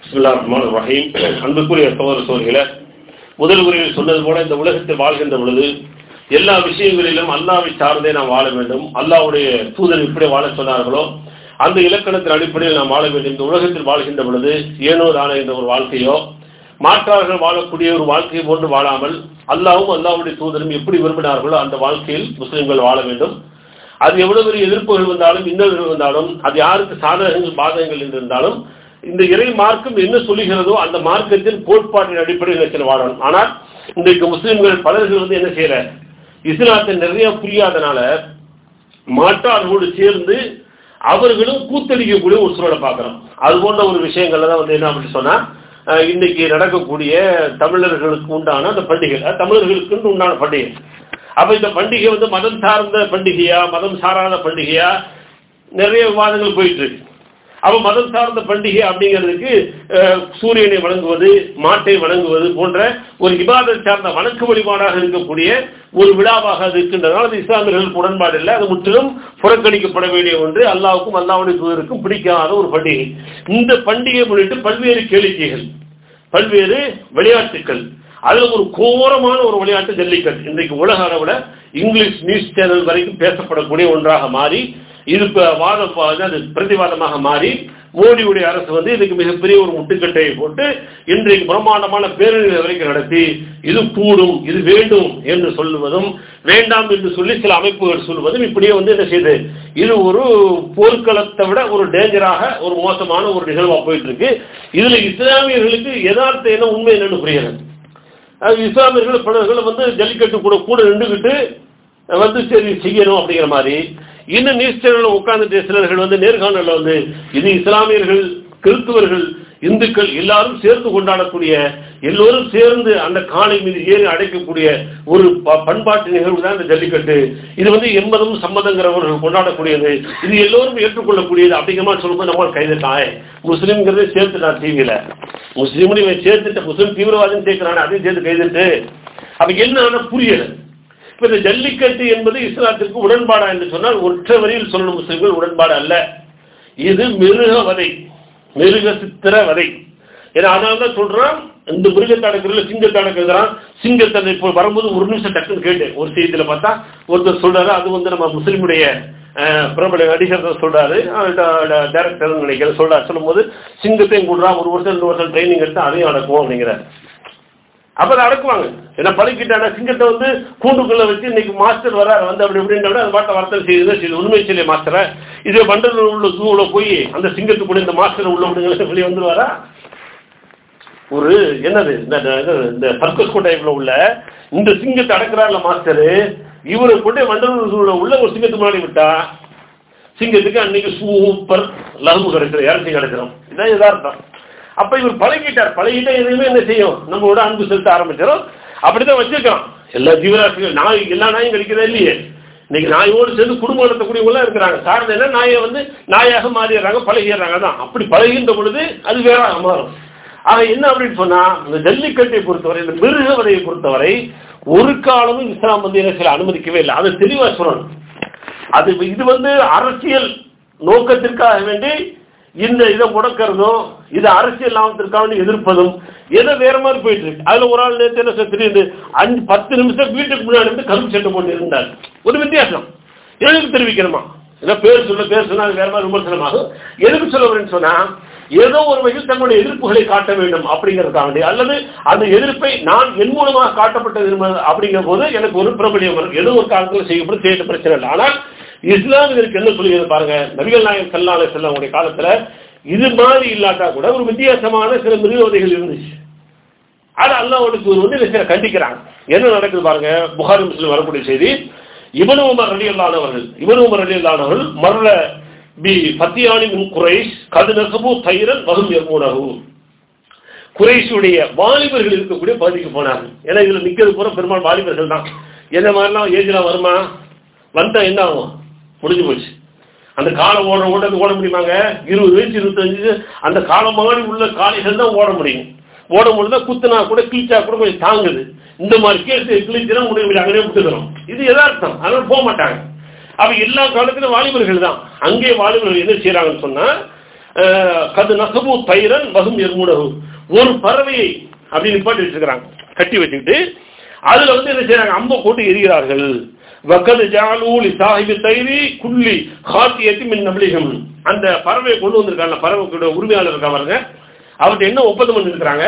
பிஸ்மில்லா ரஹ்மான் ரஹீம் அன்புக்குரிய சோதர சோதரிகளை முதல் உரையில் சொன்னது போல இந்த உலகத்தில் வாழ்கின்ற பொழுது எல்லா விஷயங்களிலும் அல்லாவை சார்ந்தே நாம் வாழ வேண்டும் அல்லாவுடைய தூதர் எப்படி வாழ சொன்னார்களோ அந்த இலக்கணத்தின் அடிப்படையில் நாம் வாழ வேண்டும் இந்த உலகத்தில் வாழ்கின்ற பொழுது ஏனோ தானே என்ற ஒரு வாழ்க்கையோ மாற்றார்கள் வாழக்கூடிய ஒரு வாழ்க்கையை போன்று வாழாமல் அல்லாவும் அல்லாவுடைய தூதரும் எப்படி விரும்பினார்களோ அந்த வாழ்க்கையில் முஸ்லிம்கள் வாழ வேண்டும் அது எவ்வளவு பெரிய எதிர்ப்புகள் வந்தாலும் இன்னல்கள் வந்தாலும் அது யாருக்கு சாதகங்கள் பாதகங்கள் என்று இருந்தாலும் இந்த இறை மார்க்கம் என்ன சொல்லுகிறதோ அந்த மார்க்கத்தின் கோட்பாட்டின் அடிப்படையில் நினைச்சு வாழணும் ஆனால் இன்றைக்கு முஸ்லிம்கள் பலர்கள் வந்து என்ன செய்யற இஸ்லாத்தை நிறைய புரியாதனால மாற்றார்களோடு சேர்ந்து அவர்களும் கூத்தடிக்கக்கூடிய ஒரு சூழலை பார்க்கிறோம் அது போன்ற ஒரு விஷயங்கள்ல தான் வந்து என்ன அப்படின்னு சொன்னா அஹ், இன்னைக்கு நடக்கக்கூடிய தமிழர்களுக்கு உண்டான அந்த பண்டிகை அஹ், தமிழர்களுக்கு உண்டான பண்டிகை அப்ப இந்த பண்டிகை வந்து மதம் சார்ந்த பண்டிகையா மதம் சாராத பண்டிகையா நிறைய விவாதங்கள் போயிட்டு இருக்கு அப்ப மதம் சார்ந்த பண்டிகை அப்படிங்கிறதுக்கு அஹ், சூரியனை வணங்குவது மாட்டை வணங்குவது போன்ற ஒரு இபாதத் சார்ந்த வணக்க வழிபாடாக இருக்கக்கூடிய ஒரு விழாவாக அது இருக்கின்றதால் அது இஸ்லாமியர்களுக்கு உடன்பாடு இல்லை அது முற்றிலும் புறக்கணிக்கப்பட வேண்டிய ஒன்று அல்லாவுக்கும் அல்லாவுடைய தூதருக்கும் பிடிக்காத ஒரு பண்டிகை இந்த பண்டிகை முன்னிட்டு பல்வேறு கேளிக்கைகள் பல்வேறு விளையாட்டுகள் அதுல ஒரு கோரமான ஒரு விளையாட்டு ஜல்லிக்கட்டு இன்றைக்கு உலக அளவில் இங்கிலீஷ் நியூஸ் சேனல் வரைக்கும் பேசப்படக்கூடிய ஒன்றாக மாறி இது இப்ப வாதம் அது பிரதிவாதமாக மாறி மோடியுடைய அரசு வந்து இதுக்கு மிகப்பெரிய ஒரு முட்டுக்கட்டையை போட்டு இன்றைக்கு பிரம்மாண்டமான பேரணிகள் வரைக்கும் நடத்தி இது கூடும் இது வேண்டும் என்று சொல்லுவதும் வேண்டாம் என்று சொல்லி சில அமைப்புகள் சொல்லுவதும் இப்படியே வந்து என்ன செய்யுது இது ஒரு போர்க்களத்தை விட ஒரு டேஞ்சராக ஒரு மோசமான ஒரு நிகழ்வா போயிட்டு இருக்கு இதுல இஸ்லாமியர்களுக்கு யதார்த்த என்ன உண்மை என்னன்னு புரியல அது இஸ்லாமியர்கள் பலர்கள் வந்து ஜல்லிக்கட்டு கூட கூட நின்றுக்கிட்டு வந்து சரி செய்யணும் அப்படிங்கிற மாதிரி இன்னும் நியூஸ் சேனல்ல உட்கார்ந்துட்டு சிலர்கள் வந்து நேர்காணல்ல வந்து இது இஸ்லாமியர்கள் கிறிஸ்துவர்கள் இந்துக்கள் எல்லாரும் சேர்ந்து கொண்டாடக்கூடிய எல்லோரும் சேர்ந்து அந்த காலை மீது ஏறி அடைக்கக்கூடிய ஒரு ப- பண்பாட்டு நிகழ்வு தான் இந்த ஜல்லிக்கட்டு இது வந்து எண்பதும் சம்மதங்கிறவர்கள் கொண்டாடக்கூடியது இது எல்லோரும் ஏற்றுக்கொள்ளக்கூடியது அப்படிங்கிற மாதிரி சொல்லும்போது நம்ம கைதுட்டான் முஸ்லீம்ங்கிறதே சேர்த்துட்டான் டிவியில முஸ்லீம்னு இவன் சேர்த்துட்ட முஸ்லீம் தீவிரவாதம் சேர்க்கிறான் அதையும் சேர்த்து கைதுட்டு அப்ப என்ன ஆனா புரியல இப்ப இந்த ஜல்லிக்கட்டு என்பது இஸ்லாத்திற்கு உடன்பாடா என்று சொன்னால் ஒற்றை வரியில் சொல்லணும் முஸ்லிம்கள் உடன்பாடு அல்ல இது மிருக வதை மிருக சித்திர வதை ஏன்னா அதனால தான் சொல்றான் இந்த மிருகத்தை அடக்கிறதுல சிங்கத்தை அடக்குறான் சிங்கத்தை இப்போ வரும்போது ஒரு நிமிஷம் டக்குன்னு கேட்டேன் ஒரு செய்தியில பார்த்தா ஒருத்தர் சொல்றாரு அது வந்து நம்ம முஸ்லிமுடைய அஹ், பிரபல நடிகர் தான் சொல்றாரு டைரக்டர் நினைக்கிறேன் சொல்றாரு சொல்லும்போது சிங்கத்தையும் கூடுறான் ஒரு வருஷம் ரெண்டு வருஷம் ட்ரைனிங் எடுத்து அதையும் அடக்கும் அப்படிங்கிறார் அப்ப அதை அடக்குவாங்க ஏன்னா பழகிட்டான சிங்கத்தை வந்து கூண்டுக்குள்ள வச்சு இன்னைக்கு மாஸ்டர் வராரு வந்து அப்படி இப்படின்ற விட அது பாட்டை வர்த்தம் செய்யுது செய்யுது உண்மை சொல்லி மாஸ்டரை இதே வண்டலூர் உள்ள ஜூவில் போய் அந்த சிங்கத்துக்குள்ள இந்த மாஸ்டர் உள்ள விடுங்க வெளியே வந்துருவாரா ஒரு என்னது இந்த இந்த- இந்த சர்க்கஸ் கோட்டைக்குள்ள உள்ள இந்த சிங்கத்தை அடக்குறாருல மாஸ்டரு இவரை கொண்டு வண்டலூர் ஜூவில் உள்ள ஒரு சிங்கத்துக்கு முன்னாடி விட்டா சிங்கத்துக்கு அன்னைக்கு சூப்பர் லகும்பு கிடைக்கிற இறச்சி கிடைக்கிறோம் இதான் யதார்த்தம் அப்ப இவர் பழகிட்டார் பழகிட்டா எதுவுமே என்ன செய்யும் நம்மளோட அன்பு செலுத்த ஆரம்பிச்சிடும் அப்படிதான் வச்சிருக்கான் எல்லா ஜீவராசிகள் நாய் எல்லா நாயும் கிடைக்கிறதா இல்லையே இன்னைக்கு நாயோடு சேர்ந்து குடும்பம் நடத்தக்கூடியவங்க இருக்கிறாங்க காரணம் என்ன நாயை வந்து நாயாக மாறிடுறாங்க பழகிடுறாங்க தான் அப்படி பழகின்ற பொழுது அது வேற மாறும் ஆக என்ன அப்படின்னு சொன்னா இந்த ஜல்லிக்கட்டை பொறுத்தவரை இந்த மிருக வதையை பொறுத்தவரை ஒரு காலமும் இஸ்லாம் வந்து என்ன சில அனுமதிக்கவே இல்லை அதை தெளிவா சொல்லணும் அது இது வந்து அரசியல் நோக்கத்திற்காக வேண்டி இந்த இதை முடக்கிறதும் இது அரசியல் லாபத்திற்காக வேண்டி எதிர்ப்பதும் ஏதோ வேற மாதிரி போயிட்டு இருக்கு அதுல ஒரு ஆள் நேற்று என்ன சார் தெரியுது அஞ்சு பத்து நிமிஷம் வீட்டுக்கு முன்னாடி இருந்து கருப்பு சட்டை போட்டு இருந்தார் ஒரு வித்தியாசம் எதுக்கு தெரிவிக்கணுமா ஏன்னா பேர் சொல்ல பேர் சொன்னா அது வேற மாதிரி விமர்சனமாகும் எதுக்கு சொல்ல வரேன்னு சொன்னா ஏதோ ஒரு வகையில் தன்னுடைய எதிர்ப்புகளை காட்ட வேண்டும் அப்படிங்கிறதுக்காக வேண்டி அல்லது அந்த எதிர்ப்பை நான் என் மூலமாக காட்டப்பட்டது என்பது அப்படிங்கிற போது எனக்கு ஒரு பிரபலியம் வரும் ஏதோ ஒரு காலத்தில் செய்யப்படும் செய்யட்டு பிரச்சனை இல்லை ஆனால் இஸ்லாம் இதற்கு என்ன சொல்லுகிறது பாருங்க நபிகள் நாயகம் சல்லாலை செல்லவங்களுடைய காலத்துல இது மாதிரி இல்லாட்டா கூட ஒரு வித்தியாசமான சில மிருகவதைகள் இருந்துச்சு அது அல்லாஹ்வுக்கு வந்து சில கண்டிக்கிறாங்க என்ன நடக்குது பாருங்க புகாரி முஸ்லிம் வரக்கூடிய செய்தி இவனு உமர் அலி அல்லானவர்கள் இவனு உமர் அலி அல்லானவர்கள் மருள பி பத்தியானி முன் குறைஷ் கது நசபு தைரன் வகும் எம்மூனகு குறைஷுடைய வாலிபர்கள் இருக்கக்கூடிய பகுதிக்கு போனார்கள் ஏன்னா இதுல நிக்கிறது பூரா பெரும்பாலும் வாலிபர்கள் தான் என்ன மாதிரிலாம் ஏஜ்லாம் வருமா வந்தா என்ன ஆகும் முடிஞ்சு போச்சு அந்த காலம் ஓட ஓட ஓட முடியுமாங்க இருபது வயசு இருபத்தஞ்சு அந்த காலம் மாதிரி உள்ள காலைகள் தான் ஓட முடியும் ஓட முடியுதா குத்துனா கூட கிழிச்சா கூட கொஞ்சம் தாங்குது இந்த மாதிரி கேஸ் கிழிச்சுனா முடியும் அங்கனே விட்டுக்கிறோம் இது யதார்த்தம் அதனால போக மாட்டாங்க அவ எல்லா காலத்திலும் வாலிபர்கள் தான் அங்கே வாலிபர்கள் என்ன செய்யறாங்கன்னு சொன்னா அஹ், கது நசபு பைரன் வகும் எர்முடகு ஒரு பறவையை அப்படி நிப்பாட்டி வச்சிருக்கிறாங்க கட்டி வச்சுக்கிட்டு அதுல வந்து என்ன செய்யறாங்க அம்ப போட்டு எரிகிறார்கள் வக்கது ஜாலூலி சாஹிபி தைரி குள்ளி ஹாத்தியத்தி மின் நபிலிகம் அந்த பறவையை கொண்டு வந்திருக்காங்க பறவைக்கூட உரிமையாளர் இருக்கா பாருங்க அவர்கிட்ட என்ன ஒப்பந்தம் பண்ணிருக்கிறாங்க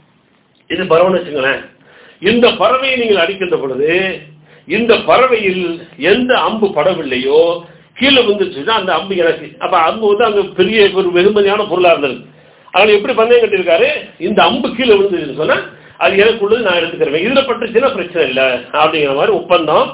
இது பறவைன்னு வச்சுங்களேன் இந்த பறவையை நீங்கள் அடிக்கின்ற பொழுது இந்த பறவையில் எந்த அம்பு படவில்லையோ கீழே விழுந்துச்சுன்னா அந்த அம்பு எனக்கு அப்ப அம்பு வந்து அங்க பெரிய ஒரு வெகுமதியான பொருளா இருந்தது அதனால எப்படி பந்தயம் கட்டியிருக்காரு இந்த அம்பு கீழே விழுந்துச்சுன்னு சொன்னா அது எனக்கு உள்ளது நான் எடுத்துக்கிறேன் இதுல பட்டுச்சுன்னா பிரச்சனை இல்லை அப்படிங்கிற மாதிரி ஒப்பந்தம்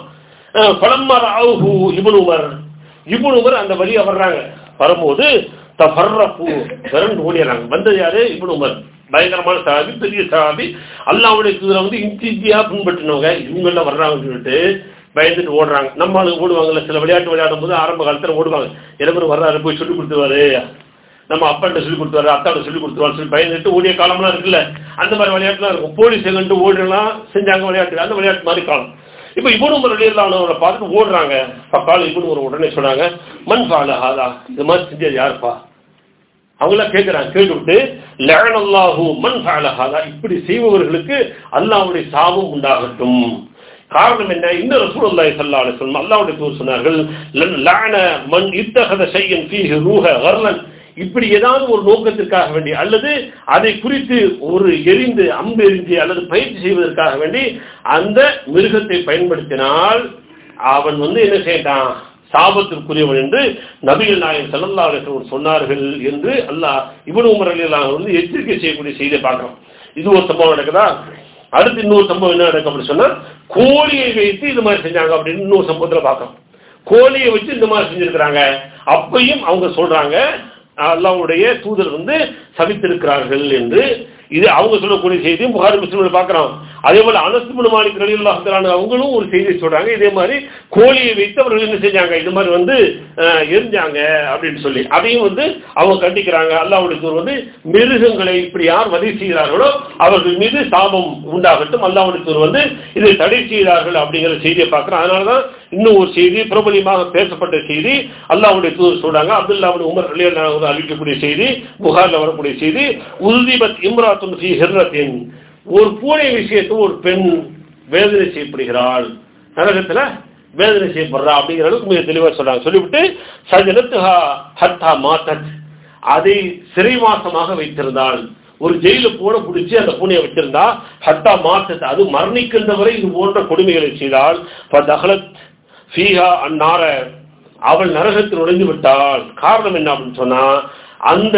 பழமர் ஆகு இபுன் உமர் இபுன் உமர் அந்த வழியா வர்றாங்க வரும்போது தஃபர்ரஃபு விரண்டு ஓடிடுறாங்க வந்தது யாரு இபுன் உமர் பயங்கரமான சாபி பெரிய சாபி அல்லாவுடைய தூதரை வந்து இஞ்சி இஞ்சியா பின்பற்றினவங்க இவங்கெல்லாம் வர்றாங்கன்னு சொல்லிட்டு பயந்துட்டு ஓடுறாங்க நம்ம ஆளுங்க ஓடுவாங்கல்ல சில விளையாட்டு விளையாடும் போது ஆரம்ப காலத்துல ஓடுவாங்க இளவர் வர்றாரு போய் சொல்லி கொடுத்துருவாரு நம்ம அப்பாட்ட சொல்லி கொடுத்துருவாரு அத்தாட்ட சொல்லி கொடுத்துருவாரு சொல்லி பயந்துட்டு ஓடிய காலம்லாம் இருக்குல்ல அந்த மாதிரி விளையாட்டுலாம் இருக்கும் போலீஸ் எங்கன்ட்டு ஓடலாம் செஞ்சாங்க விளையாட்டு அந்த விளையாட்டு மாதிரி காலம் இப்போ இவனு ஒரு வெளியிலானவரை பார்த்துட்டு ஓடுறாங்க பக்கால் இவனு ஒரு உடனே சொன்னாங்க மண் ஃபால ஹாதா இது மாதிரி செஞ்சது யாருப்பா அவங்களாம் கேட்கிறாங்க கேட்டுவிட்டு லஅன அல்லாஹு மன் ஃபஅல ஹாதா இப்படி செய்பவர்களுக்கு அல்லாஹ்வுடைய சாபம் உண்டாகட்டும் காரணம் என்ன இந்த ரசூலுல்லாஹி ஸல்லல்லாஹு அலைஹி வஸல்லம் அல்லாஹ்வுடைய தூதர் சொன்னார்கள் லன் லஅன மன் இத்தஹத ஷையன் ஃபீஹி ரூஹ கர்லன் இப்படி ஏதாவது ஒரு நோக்கத்திற்காக வேண்டி அல்லது அதை குறித்து ஒரு எரிந்து அம்பு எரிஞ்சு அல்லது பயிற்சி செய்வதற்காக வேண்டி அந்த மிருகத்தை பயன்படுத்தினால் அவன் வந்து என்ன செய்யட்டான் சாபத்திற்குரியவன் என்று நபிகள் நாயகம் ஸல்லல்லாஹு அலைஹி வஸல்லம் சொன்னார்கள் என்று அல்லாஹ் இப்னு உமர் ரலியல்லாஹு வந்து எச்சரிக்கை செய்யக்கூடிய செய்தியை பார்க்கிறோம் இது ஒரு சம்பவம் நடக்குதா அடுத்து இன்னொரு சம்பவம் என்ன நடக்கும் அப்படின்னு சொன்னா கோழியை வைத்து இது மாதிரி செஞ்சாங்க அப்படின்னு இன்னொரு சம்பவத்துல பார்க்கிறோம் கோழியை வச்சு இந்த மாதிரி செஞ்சிருக்கிறாங்க அப்பையும் அவங்க சொல்றாங்க அல்லாவுடைய தூதர் வந்து சபித்திருக்கிறார்கள் என்று இது அவங்க சொல்லக்கூடிய செய்தியும் புகாரி முஸ்லிம்ல பார்க்கிறோம் அதே போல அனசுபுன் மாலிக் ரலியல்லாஹு அவங்களும் ஒரு செய்தியை சொல்றாங்க இதே மாதிரி கோழியை வைத்து அவர்கள் என்ன செஞ்சாங்க இது மாதிரி வந்து அஹ், எரிஞ்சாங்க அப்படின்னு சொல்லி அதையும் வந்து அவங்க கண்டிக்கிறாங்க அல்லாஹ்வுடைய தூதர் வந்து மிருகங்களை இப்படி யார் வதை செய்கிறார்களோ அவர்கள் மீது சாபம் உண்டாகட்டும் அல்லாஹ்வுடைய தூதர் வந்து இதை தடை செய்கிறார்கள் அப்படிங்கிற செய்தியை பார்க்கிறோம் அதனாலதான் இன்னும் ஒரு செய்தி பிரபலியமாக பேசப்பட்ட செய்தி அல்லாஹ்வுடைய தூதர் சொல்றாங்க அப்துல்லாவுடைய உமர் ரலியல்லாஹு அறிவிக்கக்கூடிய செய்தி புகார்ல வரக்கூடிய செய்தி உல்திபத் இம்ராத்துன் ஃபீ ஹிர்ரத்தின் ஒரு பூனை விஷயத்தில் ஒரு பெண் வேதனை செய்யப்படுகிறாள் நரகத்துல வேதனை செய்யப்படுறா அப்படிங்கிற அளவுக்கு மிக தெளிவா சொல்றாங்க சொல்லிவிட்டு சஜனத்துஹா ஹத்தா மாத்தத் அதை சிறைவாசமாக வைத்திருந்தாள் ஒரு ஜெயில போட பிடிச்சி அந்த பூனையை வச்சிருந்தா ஹத்தா மாத்தத் அது மரணிக்கின்ற வரை இது போன்ற கொடுமைகளை செய்தால் தகலத் ஃபீஹா அந்நார அவள் நரகத்தில் நுழைந்து விட்டாள் காரணம் என்ன அப்படின்னு சொன்னா அந்த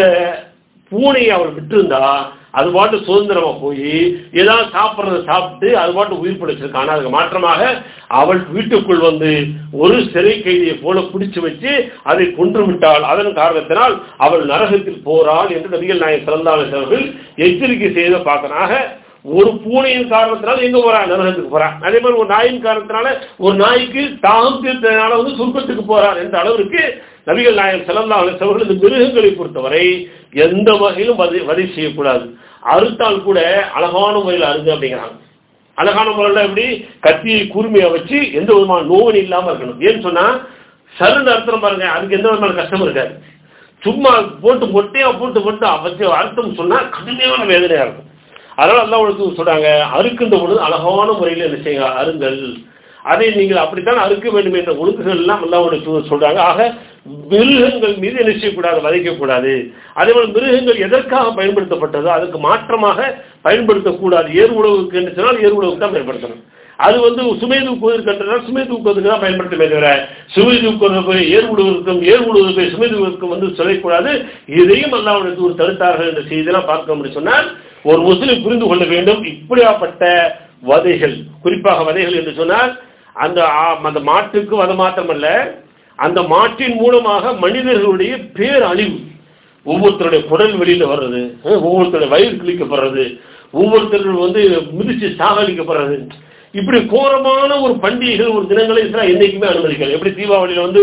பூனையை அவள் விட்டிருந்தா அது பாட்டு சுதந்திரமா போய் ஏதாவது சாப்பிட்றத சாப்பிட்டு அது பாட்டு உயிர் பிடிச்சிருக்கு ஆனா அதுக்கு மாற்றமாக அவள் வீட்டுக்குள் வந்து ஒரு சிறை கைதியை போல பிடிச்சு வச்சு அதை கொன்று விட்டாள் அதன் காரணத்தினால் அவள் நரகத்தில் போறாள் என்று நபிகள் நாயகம் சிறந்தாளர் அவர்கள் எச்சரிக்கை செய்த பார்க்கறாக ஒரு பூனையின் காரணத்தினால எங்க போறா நரகத்துக்கு போறான் அதே மாதிரி ஒரு நாயின் காரணத்தினால ஒரு நாய்க்கு தாகம் தீர்த்தனால வந்து சொர்க்கத்துக்கு போறார் என்ற அளவிற்கு நபிகள் நாயகம் செல்லல்லா அவர்கள் இந்த மிருகங்களை பொறுத்தவரை எந்த வகையிலும் வதை வதை செய்யக்கூடாது அறுத்தால் கூட அழகான முறையில் அருங்க அப்படிங்கிறாங்க அழகான முறையில் எப்படி கத்தியை கூர்மையை வச்சு எந்த விதமான நோவன் இல்லாம இருக்கணும் ஏன்னு சொன்னா சருன்னு அர்த்தம் பாருங்க அதுக்கு எந்த விதமான கஷ்டம் இருக்காது சும்மா போட்டு மொட்டையா போட்டு போட்டு வச்சு அர்த்தம் சொன்னா கடுமையான வேதனையா இருக்கும் அதனால அல்லா உங்களுக்கு சொல்றாங்க அறுக்கின்ற பொழுது அழகான முறையில் என்ன செய்யுங்க அருங்கள் அதை நீங்கள் அப்படித்தான் அறுக்க வேண்டும் என்ற ஒழுங்குகள் எல்லாம் அல்லாவுடைய தூதர் சொல்றாங்க ஆக மிருகங்கள் மீது என்ன செய்யக்கூடாது வதைக்கக்கூடாது அதே போல மிருகங்கள் எதற்காக பயன்படுத்தப்பட்டதோ அதுக்கு மாற்றமாக பயன்படுத்தக்கூடாது ஏர் உழவுக்கு என்று சொன்னால் ஏர் உழவுக்கு தான் பயன்படுத்தணும் அது வந்து சுமை தூக்குவதற்கு சுமை தூக்குவதற்கு தான் பயன்படுத்தமே தவிர சுமை தூக்குவதற்கு ஏர் உழுவதற்கும் ஏர் உழுவதற்கு சுமை தூக்குவதற்கும் வந்து சொல்லக்கூடாது இதையும் அல்லாவுடைய தூர் தடுத்தார்கள் என்ற செய்தியெல்லாம் பார்க்க முடியும் சொன்னால் ஒரு முஸ்லிம் புரிந்து கொள்ள வேண்டும் இப்படியாப்பட்ட வதைகள் குறிப்பாக வதைகள் என்று சொன்னால் அந்த ஆ- அந்த மாட்டுக்கு வதை மாத்திரமல்ல அந்த மாட்டின் மூலமாக மனிதர்களுடைய பேர் அழிவு ஒவ்வொருத்தருடைய குடல் வெளியில வர்றது அஹ், ஒவ்வொருத்தருடைய வயிறு கிழிக்கப்படுறது ஒவ்வொருத்தர்கள் வந்து மிதிச்சு சாகடிக்கப்படுறது இப்படி கோரமான ஒரு பண்டிகைகள் ஒரு தினங்களை இஸ்லாம் என்னைக்குமே அனுமதிக்கல எப்படி தீபாவளியில வந்து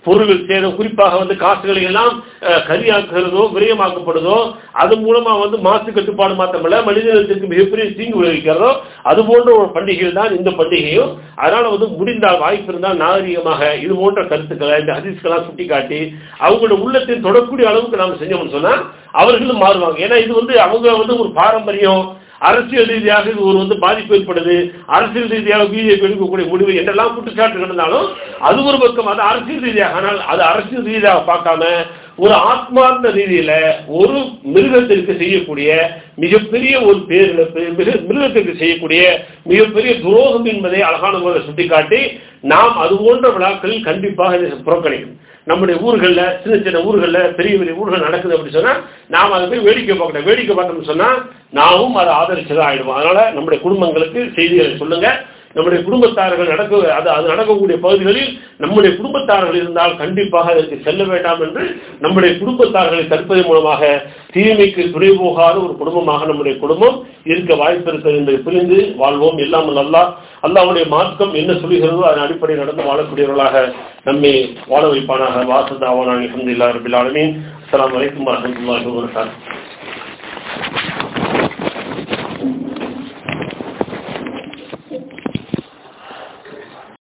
பொருள்கள் சேதம் குறிப்பாக வந்து காசுகளை எல்லாம் அஹ், கரியாக்குறதோ விரயமாக்கப்படுதோ அது மூலமா வந்து மாசு கட்டுப்பாடு மாத்திரமல்ல மனிதர்களுக்கு மிகப்பெரிய தீங்கு விளைவிக்கிறதோ அது போன்ற ஒரு பண்டிகை தான் இந்த பண்டிகையும் அதனால வந்து முடிந்தால் வாய்ப்பு இருந்தால் நாகரிகமாக இது போன்ற கருத்துக்களை இந்த ஹதீஸ்களாம் சுட்டிக்காட்டி அவங்களோட உள்ளத்தின் தொடக்கூடிய அளவுக்கு நாம செஞ்சோம்னு சொன்னா அவர்களும் மாறுவாங்க ஏன்னா இது வந்து அவங்க வந்து ஒரு பாரம்பரியம் அரசியல் ரீதியாக இது ஒரு வந்து பாதிப்பு ஏற்படுது அரசியல் ரீதியாக பிஜேபி எடுக்கக்கூடிய முடிவு என்றெல்லாம் குற்றச்சாட்டு இருந்தாலும் அது ஒரு பக்கம் அது அரசியல் ரீதியாக ஆனால் அது அரசியல் ரீதியாக பார்க்காம ஒரு ஆத்மார்த்த ரீதியில ஒரு மிருகத்திற்கு செய்யக்கூடிய மிகப்பெரிய ஒரு பேரிழப்பு மிக- மிருகத்திற்கு செய்யக்கூடிய மிகப்பெரிய துரோகம் என்பதை அழகான முறையில் சுட்டிக்காட்டி நாம் அது போன்ற விழாக்களில் கண்டிப்பாக இதை புறக்கணிக்கணும் நம்முடைய ஊர்கள்ல சின்ன சின்ன ஊர்கள்ல பெரிய பெரிய ஊர்கள் நடக்குது அப்படின்னு சொன்னா நாம் அதை போய் வேடிக்கை பார்க்கணும் வேடிக்கை பார்த்தோம்னு சொன்னா நாமும் அதை ஆதரிச்சுதான் ஆயிடுவோம் அதனால நம்முடைய குடும்பங்களுக்கு செய்திகளை சொல்லுங்க நம்முடைய குடும்பத்தார்கள் நடக்க அது அது நடக்கக்கூடிய பகுதிகளில் நம்முடைய குடும்பத்தார்கள் இருந்தால் கண்டிப்பாக அதற்கு செல்ல வேண்டாம் என்று நம்முடைய குடும்பத்தார்களை தடுப்பதன் மூலமாக தீமைக்கு துணை போகாத ஒரு குடும்பமாக நம்முடைய குடும்பம் இருக்க வாய்ப்பு இருக்கிறது என்பதை புரிந்து வாழ்வோம் எல்லாம் அல்லாஹ் அல்லாஹ்வுடைய மார்க்கம் என்ன சொல்லுகிறதோ அதன் அடிப்படையில் நடந்து வாழக்கூடியவர்களாக நம்மை வாழ வைப்பானாக வாசதாவான அலமதுல்லா ரபில் ஆலமீன் அஸ்ஸலாமு அலைக்கும் வரஹ்மத்துல்லாஹி வபரகாத்துஹு